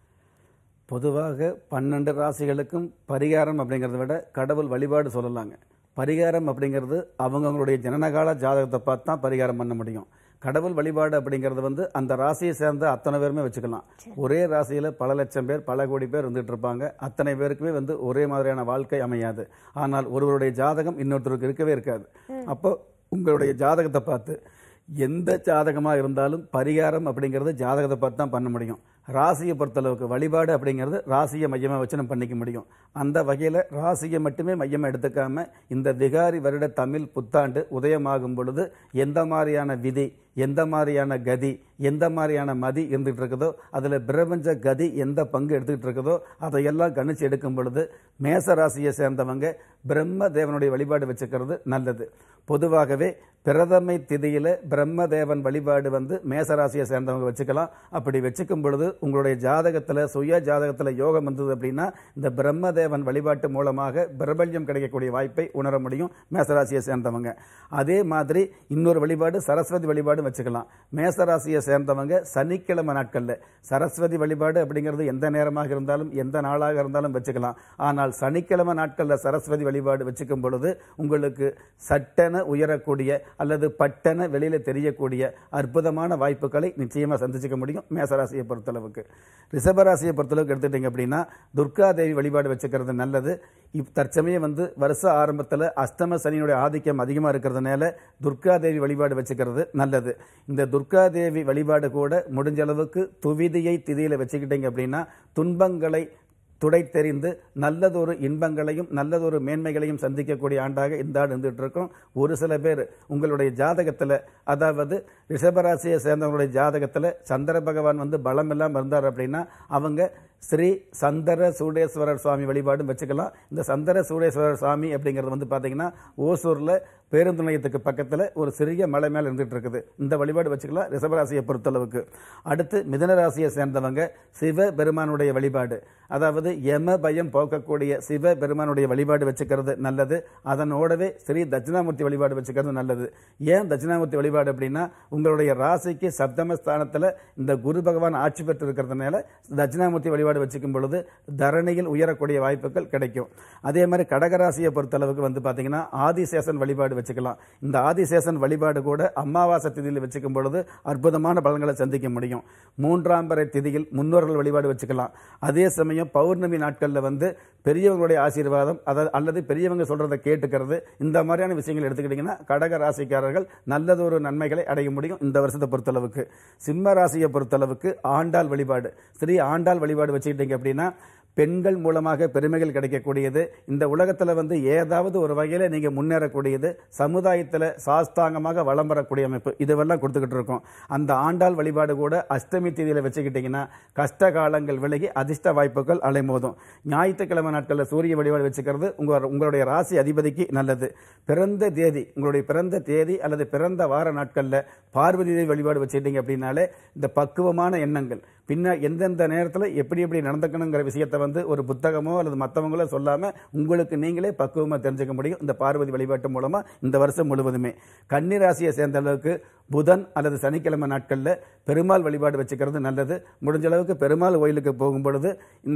பொதுவாக பன்னெண்டு ராசிகளுக்கும் பரிகாரம் அப்படிங்கிறத விட கடவுள் வழிபாடு சொல்லலாங்க பரிகாரம் அப்படிங்கிறது அவங்கவங்களுடைய ஜனனகால ஜாதகத்தை பார்த்து தான் பரிகாரம் பண்ண முடியும் கடவுள் வழிபாடு அப்படிங்கிறது வந்து அந்த ராசியை சேர்ந்த அத்தனை பேருமே வச்சுக்கலாம் ஒரே ராசியில் பல லட்சம் பேர் பல கோடி பேர் இருந்துட்டு இருப்பாங்க அத்தனை பேருக்குமே வந்து ஒரே மாதிரியான வாழ்க்கை அமையாது ஆனால் ஒருவருடைய ஜாதகம் இன்னொருத்தருக்கு இருக்கவே இருக்காது அப்போ உங்களுடைய ஜாதகத்தை பார்த்து எந்த ஜாதகமாக இருந்தாலும் பரிகாரம் அப்படிங்கிறது ஜாதகத்தை பார்த்து தான் பண்ண முடியும் ராசியை பொறுத்தளவுக்கு வழிபாடு அப்படிங்கிறது ராசியை மையமாக வச்சு நம்ம பண்ணிக்க முடியும் அந்த வகையில் ராசியை மட்டுமே மையமாக எடுத்துக்காம இந்த விகாரி வருட தமிழ் புத்தாண்டு உதயமாகும் பொழுது எந்த மாதிரியான விதி எந்த மாதிரியான கதி எந்த மாதிரியான மதி இருந்துகிட்டு இருக்குதோ அதில் பிரபஞ்ச கதி எந்த பங்கு எடுத்துக்கிட்டு இருக்குதோ அதையெல்லாம் கணிச்சு எடுக்கும் பொழுது மேச ராசியை சேர்ந்தவங்க பிரம்ம தேவனுடைய வழிபாடு வச்சுக்கிறது நல்லது பொதுவாகவே பிரதமை திதியில பிரம்மதேவன் வழிபாடு வந்து மேசராசியை சேர்ந்தவங்க வச்சுக்கலாம் அப்படி வச்சுக்கும் பொழுது உங்களுடைய ஜாதகத்துல சுய ஜாதகத்துல யோகம் வந்தது அப்படின்னா இந்த பிரம்மதேவன் வழிபாட்டு மூலமாக பிரபல்யம் கிடைக்கக்கூடிய வாய்ப்பை உணர முடியும் மேசராசியை சேர்ந்தவங்க அதே மாதிரி இன்னொரு வழிபாடு சரஸ்வதி வழிபாடு வச்சுக்கலாம் மேசராசியை சேர்ந்தவங்க சனிக்கிழமை நாட்கள்ல சரஸ்வதி வழிபாடு அப்படிங்கிறது எந்த நேரமாக இருந்தாலும் எந்த நாளாக இருந்தாலும் வச்சுக்கலாம் ஆனால் சனிக்கிழமை நாட்கள்ல சரஸ்வதி வழிபாடு வச்சுக்கும் பொழுது உங்களுக்கு சட்டென உயரக்கூடிய அல்லது பட்டென வெளியில தெரியக்கூடிய அற்புதமான வாய்ப்புகளை நிச்சயமா சந்திச்சுக்க முடியும் மேசராசியை பொறுத்தளவுக்கு ரிஷபராசியை பொறுத்தளவுக்கு எடுத்துட்டீங்க அப்படின்னா துர்கா தேவி வழிபாடு வச்சுக்கிறது நல்லது இப் தற்சமயம் வந்து வருஷ ஆரம்பத்தில் அஷ்டம சனியினுடைய ஆதிக்கம் அதிகமாக இருக்கிறதுனால துர்கா தேவி வழிபாடு வச்சுக்கிறது நல்லது இந்த துர்கா தேவி வழிபாடு கூட முடிஞ்ச அளவுக்கு துவிதியை திதியில வச்சுக்கிட்டீங்க அப்படின்னா துன்பங்களை துடைத்தெறிந்து நல்லதொரு இன்பங்களையும் நல்லதொரு மேன்மைகளையும் சந்திக்கக்கூடிய ஆண்டாக இந்த ஆண்டு இருந்துட்டு இருக்கும் ஒரு சில பேர் உங்களுடைய ஜாதகத்தில் அதாவது ரிஷபராசியை சேர்ந்தவங்களுடைய ஜாதகத்தில் சந்திர பகவான் வந்து பலம் இல்லாமல் இருந்தார் அப்படின்னா அவங்க ஸ்ரீ சந்தர சூடேஸ்வரர் சுவாமி வழிபாடும் வச்சுக்கலாம் இந்த சந்தர சூடேஸ்வரர் சுவாமி அப்படிங்கிறது வந்து பார்த்தீங்கன்னா ஓசூரில் பேருந்து நிலையத்துக்கு பக்கத்தில் ஒரு சிறிய மலை மேலே இருந்துட்டு இருக்குது இந்த வழிபாடு வச்சுக்கலாம் ரிஷபராசியை பொறுத்தளவுக்கு அடுத்து மிதன ராசியை சேர்ந்தவங்க சிவ பெருமானுடைய வழிபாடு அதாவது யம பயம் போக்கக்கூடிய சிவ பெருமானுடைய வழிபாடு வச்சுக்கிறது நல்லது அதனோடவே ஸ்ரீ தட்சிணாமூர்த்தி வழிபாடு வச்சுக்கிறது நல்லது ஏன் தட்சிணாமூர்த்தி வழிபாடு அப்படின்னா உங்களுடைய ராசிக்கு சப்தமஸ்தானத்தில் இந்த குரு பகவான் ஆட்சி பெற்று இருக்கிறதுனால தட்சிணாமூர்த்தி வழிபாடு வச்சுக்கும் பொழுது தரணியில் உயரக்கூடிய வாய்ப்புகள் கிடைக்கும் அதே மாதிரி கடகராசியை பொறுத்தளவுக்கு வந்து பார்த்தீங்கன்னா ஆதிசேஷன் வழிபாடு வச்சுக்கலாம் இந்த ஆதிசேஷன் வழிபாடு கூட அமாவாசை திதியில் வச்சுக்கும் பொழுது அற்புதமான பலன்களை சந்திக்க முடியும் மூன்றாம் பறை திதியில் முன்னோர்கள் வழிபாடு வச்சுக்கலாம் அதே சமயம் பௌர்ணமி நாட்களில் வந்து பெரியவங்களுடைய ஆசீர்வாதம் அதாவது அல்லது பெரியவங்க சொல்றதை கேட்டுக்கிறது இந்த மாதிரியான விஷயங்கள் எடுத்துக்கிட்டிங்கன்னா கடக ராசிக்காரர்கள் நல்லதொரு நன்மைகளை அடைய முடியும் இந்த வருஷத்தை பொறுத்தளவுக்கு சிம்ம ராசியை பொறுத்தளவுக்கு ஆண்டாள் வழிபாடு ஸ்ரீ ஆண்டாள் வழிபாடு வச்சுக்கிட்டீங்க அப்படின்னா பெண்கள் மூலமாக பெருமைகள் கிடைக்கக்கூடியது இந்த உலகத்தில் வந்து ஏதாவது ஒரு வகையில் நீங்கள் முன்னேறக்கூடியது சமுதாயத்தில் சாஸ்தாங்கமாக வளம் வரக்கூடிய அமைப்பு இதுவெல்லாம் கொடுத்துக்கிட்டு இருக்கோம் அந்த ஆண்டாள் வழிபாடு கூட அஷ்டமி தேதியில் வச்சுக்கிட்டிங்கன்னா கஷ்ட காலங்கள் விலகி அதிர்ஷ்ட வாய்ப்புகள் அலைமோதும் ஞாயிற்றுக்கிழமை நாட்களில் சூரிய வழிபாடு வச்சுக்கிறது உங்கள் உங்களுடைய ராசி அதிபதிக்கு நல்லது பிறந்த தேதி உங்களுடைய பிறந்த தேதி அல்லது பிறந்த வார நாட்களில் பார்வதி தேவி வழிபாடு வச்சுக்கிட்டீங்க அப்படின்னாலே இந்த பக்குவமான எண்ணங்கள் பின்ன எந்தெந்த நேரத்தில் எப்படி எப்படி நடந்துக்கணுங்கிற விஷயத்தை வந்து ஒரு புத்தகமோ அல்லது மற்றவங்களோ சொல்லாமல் உங்களுக்கு நீங்களே பக்குவமாக தெரிஞ்சுக்க முடியும் இந்த பார்வதி வழிபாட்டு மூலமாக இந்த வருஷம் முழுவதுமே கன்னிராசியை சேர்ந்த அளவுக்கு புதன் அல்லது சனிக்கிழமை நாட்களில் பெருமாள் வழிபாடு வச்சுக்கிறது நல்லது முடிஞ்ச அளவுக்கு பெருமாள் கோயிலுக்கு போகும் பொழுது இந்த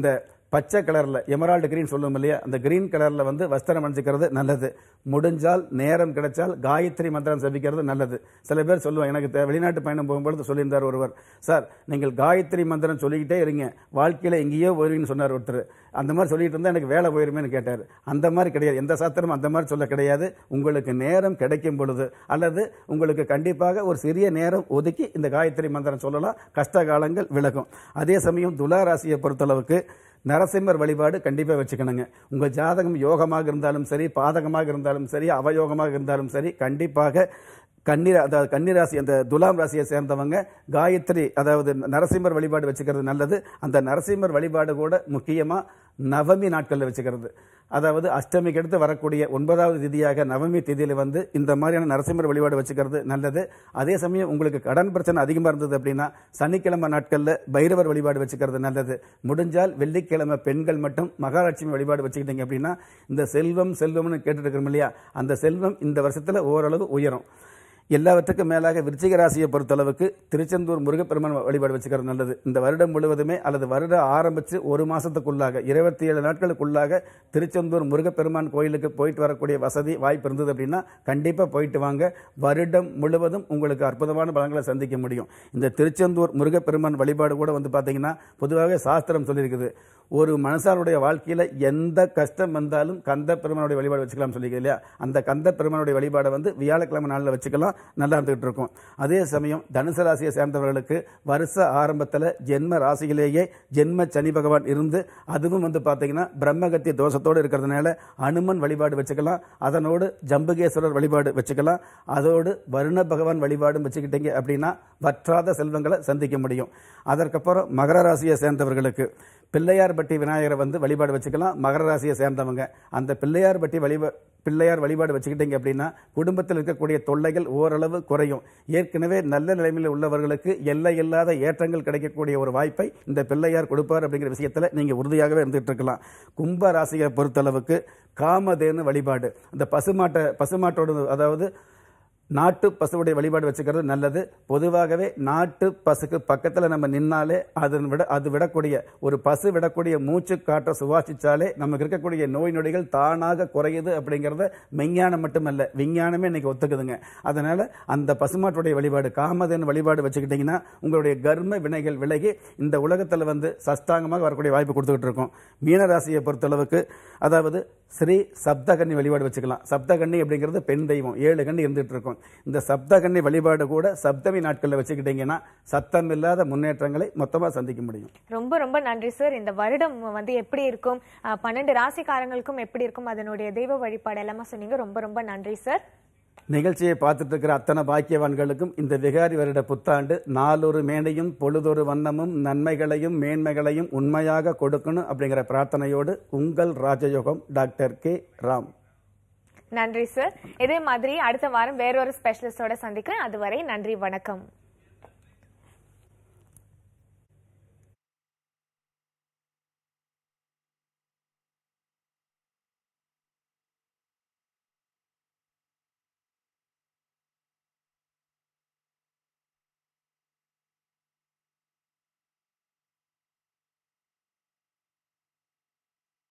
பச்சை கலர்ல எமரால்டு கிரீன் சொல்லுவோம் இல்லையா அந்த கிரீன் கலர்ல வந்து வஸ்திரம் அணிஞ்சிக்கிறது நல்லது முடிஞ்சால் நேரம் கிடைச்சால் காயத்ரி மந்திரம் ஜபிக்கிறது நல்லது சில பேர் சொல்லுவாங்க எனக்கு தே- வெளிநாட்டு பயணம் போகும்பொழுது சொல்லியிருந்தார் ஒருவர் சார் நீங்கள் காயத்ரி மந்திரம் சொல்லிக்கிட்டே இருங்க வாழ்க்கையில எங்கேயோ வருவீங்கன்னு சொன்னார் ஒருத்தர் அந்த மாதிரி சொல்லிட்டு இருந்தா எனக்கு வேலை போயிருமேன்னு கேட்டார் அந்த மாதிரி கிடையாது எந்த சாஸ்திரமும் அந்த மாதிரி சொல்ல கிடையாது உங்களுக்கு நேரம் கிடைக்கும் பொழுது அல்லது உங்களுக்கு கண்டிப்பாக ஒரு சிறிய நேரம் ஒதுக்கி இந்த காயத்ரி மந்திரம் சொல்லலாம் கஷ்ட காலங்கள் விலகும் அதே சமயம் துலா ராசியை பொறுத்தளவுக்கு நரசிம்மர் வழிபாடு கண்டிப்பாக வச்சுக்கணுங்க உங்கள் ஜாதகம் யோகமாக இருந்தாலும் சரி பாதகமாக இருந்தாலும் சரி அவயோகமாக இருந்தாலும் சரி கண்டிப்பாக கன்னிரா அதாவது கன்னிராசி அந்த துலாம் ராசியை சேர்ந்தவங்க காயத்ரி அதாவது நரசிம்மர் வழிபாடு வச்சுக்கிறது நல்லது அந்த நரசிம்மர் வழிபாடு கூட முக்கியமாக நவமி நாட்களில் வச்சுக்கிறது அதாவது அஷ்டமிக்கு அடுத்து வரக்கூடிய ஒன்பதாவது திதியாக நவமி திதியில் வந்து இந்த மாதிரியான நரசிம்மர் வழிபாடு வச்சுக்கிறது நல்லது அதே சமயம் உங்களுக்கு கடன் பிரச்சனை அதிகமாக இருந்தது அப்படின்னா சனிக்கிழமை நாட்களில் பைரவர் வழிபாடு வச்சுக்கிறது நல்லது முடிஞ்சால் வெள்ளிக்கிழமை பெண்கள் மட்டும் மகாலட்சுமி வழிபாடு வச்சுக்கிட்டீங்க அப்படின்னா இந்த செல்வம் செல்வம்னு கேட்டுட்டு இருக்கிறோம் இல்லையா அந்த செல்வம் இந்த வருஷத்தில் ஓரளவு உயரும் எல்லாவற்றுக்கும் மேலாக விருச்சிக ராசியை பொறுத்தளவுக்கு திருச்செந்தூர் முருகப்பெருமான் வழிபாடு வச்சுக்கிறது நல்லது இந்த வருடம் முழுவதுமே அல்லது வருடம் ஆரம்பித்து ஒரு மாசத்துக்குள்ளாக இருபத்தி ஏழு நாட்களுக்குள்ளாக திருச்செந்தூர் முருகப்பெருமான் கோயிலுக்கு போயிட்டு வரக்கூடிய வசதி வாய்ப்பு இருந்தது அப்படின்னா கண்டிப்பாக போயிட்டு வாங்க வருடம் முழுவதும் உங்களுக்கு அற்புதமான பலன்களை சந்திக்க முடியும் இந்த திருச்செந்தூர் முருகப்பெருமான் வழிபாடு கூட வந்து பார்த்தீங்கன்னா பொதுவாகவே சாஸ்திரம் சொல்லியிருக்குது ஒரு மனுஷாருடைய வாழ்க்கையில எந்த கஷ்டம் வந்தாலும் கந்த பெருமானுடைய வழிபாடு வச்சுக்கலாம் சொல்லிக்க இல்லையா அந்த கந்த பெருமானுடைய வழிபாடை வந்து வியாழக்கிழமை நாளில் வச்சுக்கலாம் நல்லா இருந்துகிட்டு இருக்கும் அதே சமயம் தனுசு ராசியை சேர்ந்தவர்களுக்கு வருஷ ஆரம்பத்தில் ஜென்ம ராசியிலேயே ஜென்ம சனி பகவான் இருந்து அதுவும் வந்து பார்த்தீங்கன்னா பிரம்மகத்திய தோஷத்தோடு இருக்கிறதுனால அனுமன் வழிபாடு வச்சுக்கலாம் அதனோடு ஜம்புகேஸ்வரர் வழிபாடு வச்சுக்கலாம் அதோடு வருண பகவான் வழிபாடும் வச்சுக்கிட்டீங்க அப்படின்னா வற்றாத செல்வங்களை சந்திக்க முடியும் அதற்கப்புறம் மகர ராசியை சேர்ந்தவர்களுக்கு பிள்ளையார்பட்டி விநாயகரை வந்து வழிபாடு வச்சுக்கலாம் மகர ராசியை சேர்ந்தவங்க அந்த பிள்ளையார்பட்டி வழிபா பிள்ளையார் வழிபாடு வச்சுக்கிட்டீங்க அப்படின்னா குடும்பத்தில் இருக்கக்கூடிய தொல்லைகள் ஓரளவு குறையும் ஏற்கனவே நல்ல நிலைமையில் உள்ளவர்களுக்கு எல்லை இல்லாத ஏற்றங்கள் கிடைக்கக்கூடிய ஒரு வாய்ப்பை இந்த பிள்ளையார் கொடுப்பார் அப்படிங்கிற விஷயத்தில் நீங்கள் உறுதியாகவே இருந்துகிட்டு இருக்கலாம் கும்ப ராசியை பொறுத்தளவுக்கு காமதேனு வழிபாடு அந்த பசுமாட்டை பசுமாட்டோட அதாவது நாட்டு பசுவுடைய வழிபாடு வச்சுக்கிறது நல்லது பொதுவாகவே நாட்டு பசுக்கு பக்கத்தில் நம்ம நின்னாலே அதன் விட அது விடக்கூடிய ஒரு பசு விடக்கூடிய மூச்சு காற்றை சுவாசிச்சாலே நமக்கு இருக்கக்கூடிய நோய் நொடிகள் தானாக குறையுது அப்படிங்கிறத மெஞ்ஞானம் மட்டுமல்ல விஞ்ஞானமே இன்னைக்கு ஒத்துக்குதுங்க அதனால அந்த பசுமாட்டுடைய வழிபாடு காமதேன் வழிபாடு வச்சுக்கிட்டீங்கன்னா உங்களுடைய கர்ம வினைகள் விலகி இந்த உலகத்தில் வந்து சஷ்டாங்கமாக வரக்கூடிய வாய்ப்பு கொடுத்துக்கிட்டு இருக்கோம் மீனராசியை பொறுத்தளவுக்கு அதாவது ஸ்ரீ சப்தகன்னி வழிபாடு வச்சுக்கலாம் சப்தகன்னி அப்படிங்கிறது பெண் தெய்வம் ஏழு கண்ணி இருந்துட்டு இருக்கும் இந்த சப்தகன்னி வழிபாடு கூட சப்தமி நாட்களில் வச்சுக்கிட்டீங்கன்னா சத்தம் இல்லாத முன்னேற்றங்களை மொத்தமாக சந்திக்க முடியும் ரொம்ப ரொம்ப நன்றி சார் இந்த வருடம் வந்து எப்படி இருக்கும் அஹ், பன்னெண்டு ராசிக்காரங்களுக்கும் எப்படி இருக்கும் அதனுடைய தெய்வ வழிபாடு எல்லாமே சொன்னீங்க ரொம்ப ரொம்ப நன்றி சார் நிகழ்ச்சியை பார்த்துட்டு இருக்கிற அத்தனை பாக்கியவான்களுக்கும் இந்த விகாரி வருட புத்தாண்டு நாளொரு மேனையும் பொழுதொரு வண்ணமும் நன்மைகளையும் மேன்மைகளையும் உண்மையாக கொடுக்கணும் அப்படிங்கிற பிரார்த்தனையோடு உங்கள் ராஜயோகம் டாக்டர் கே ராம் நன்றி சார் இதே மாதிரி அடுத்த வாரம் வேறொரு ஸ்பெஷலிஸ்டோட சந்திக்கிறேன் அதுவரை நன்றி வணக்கம்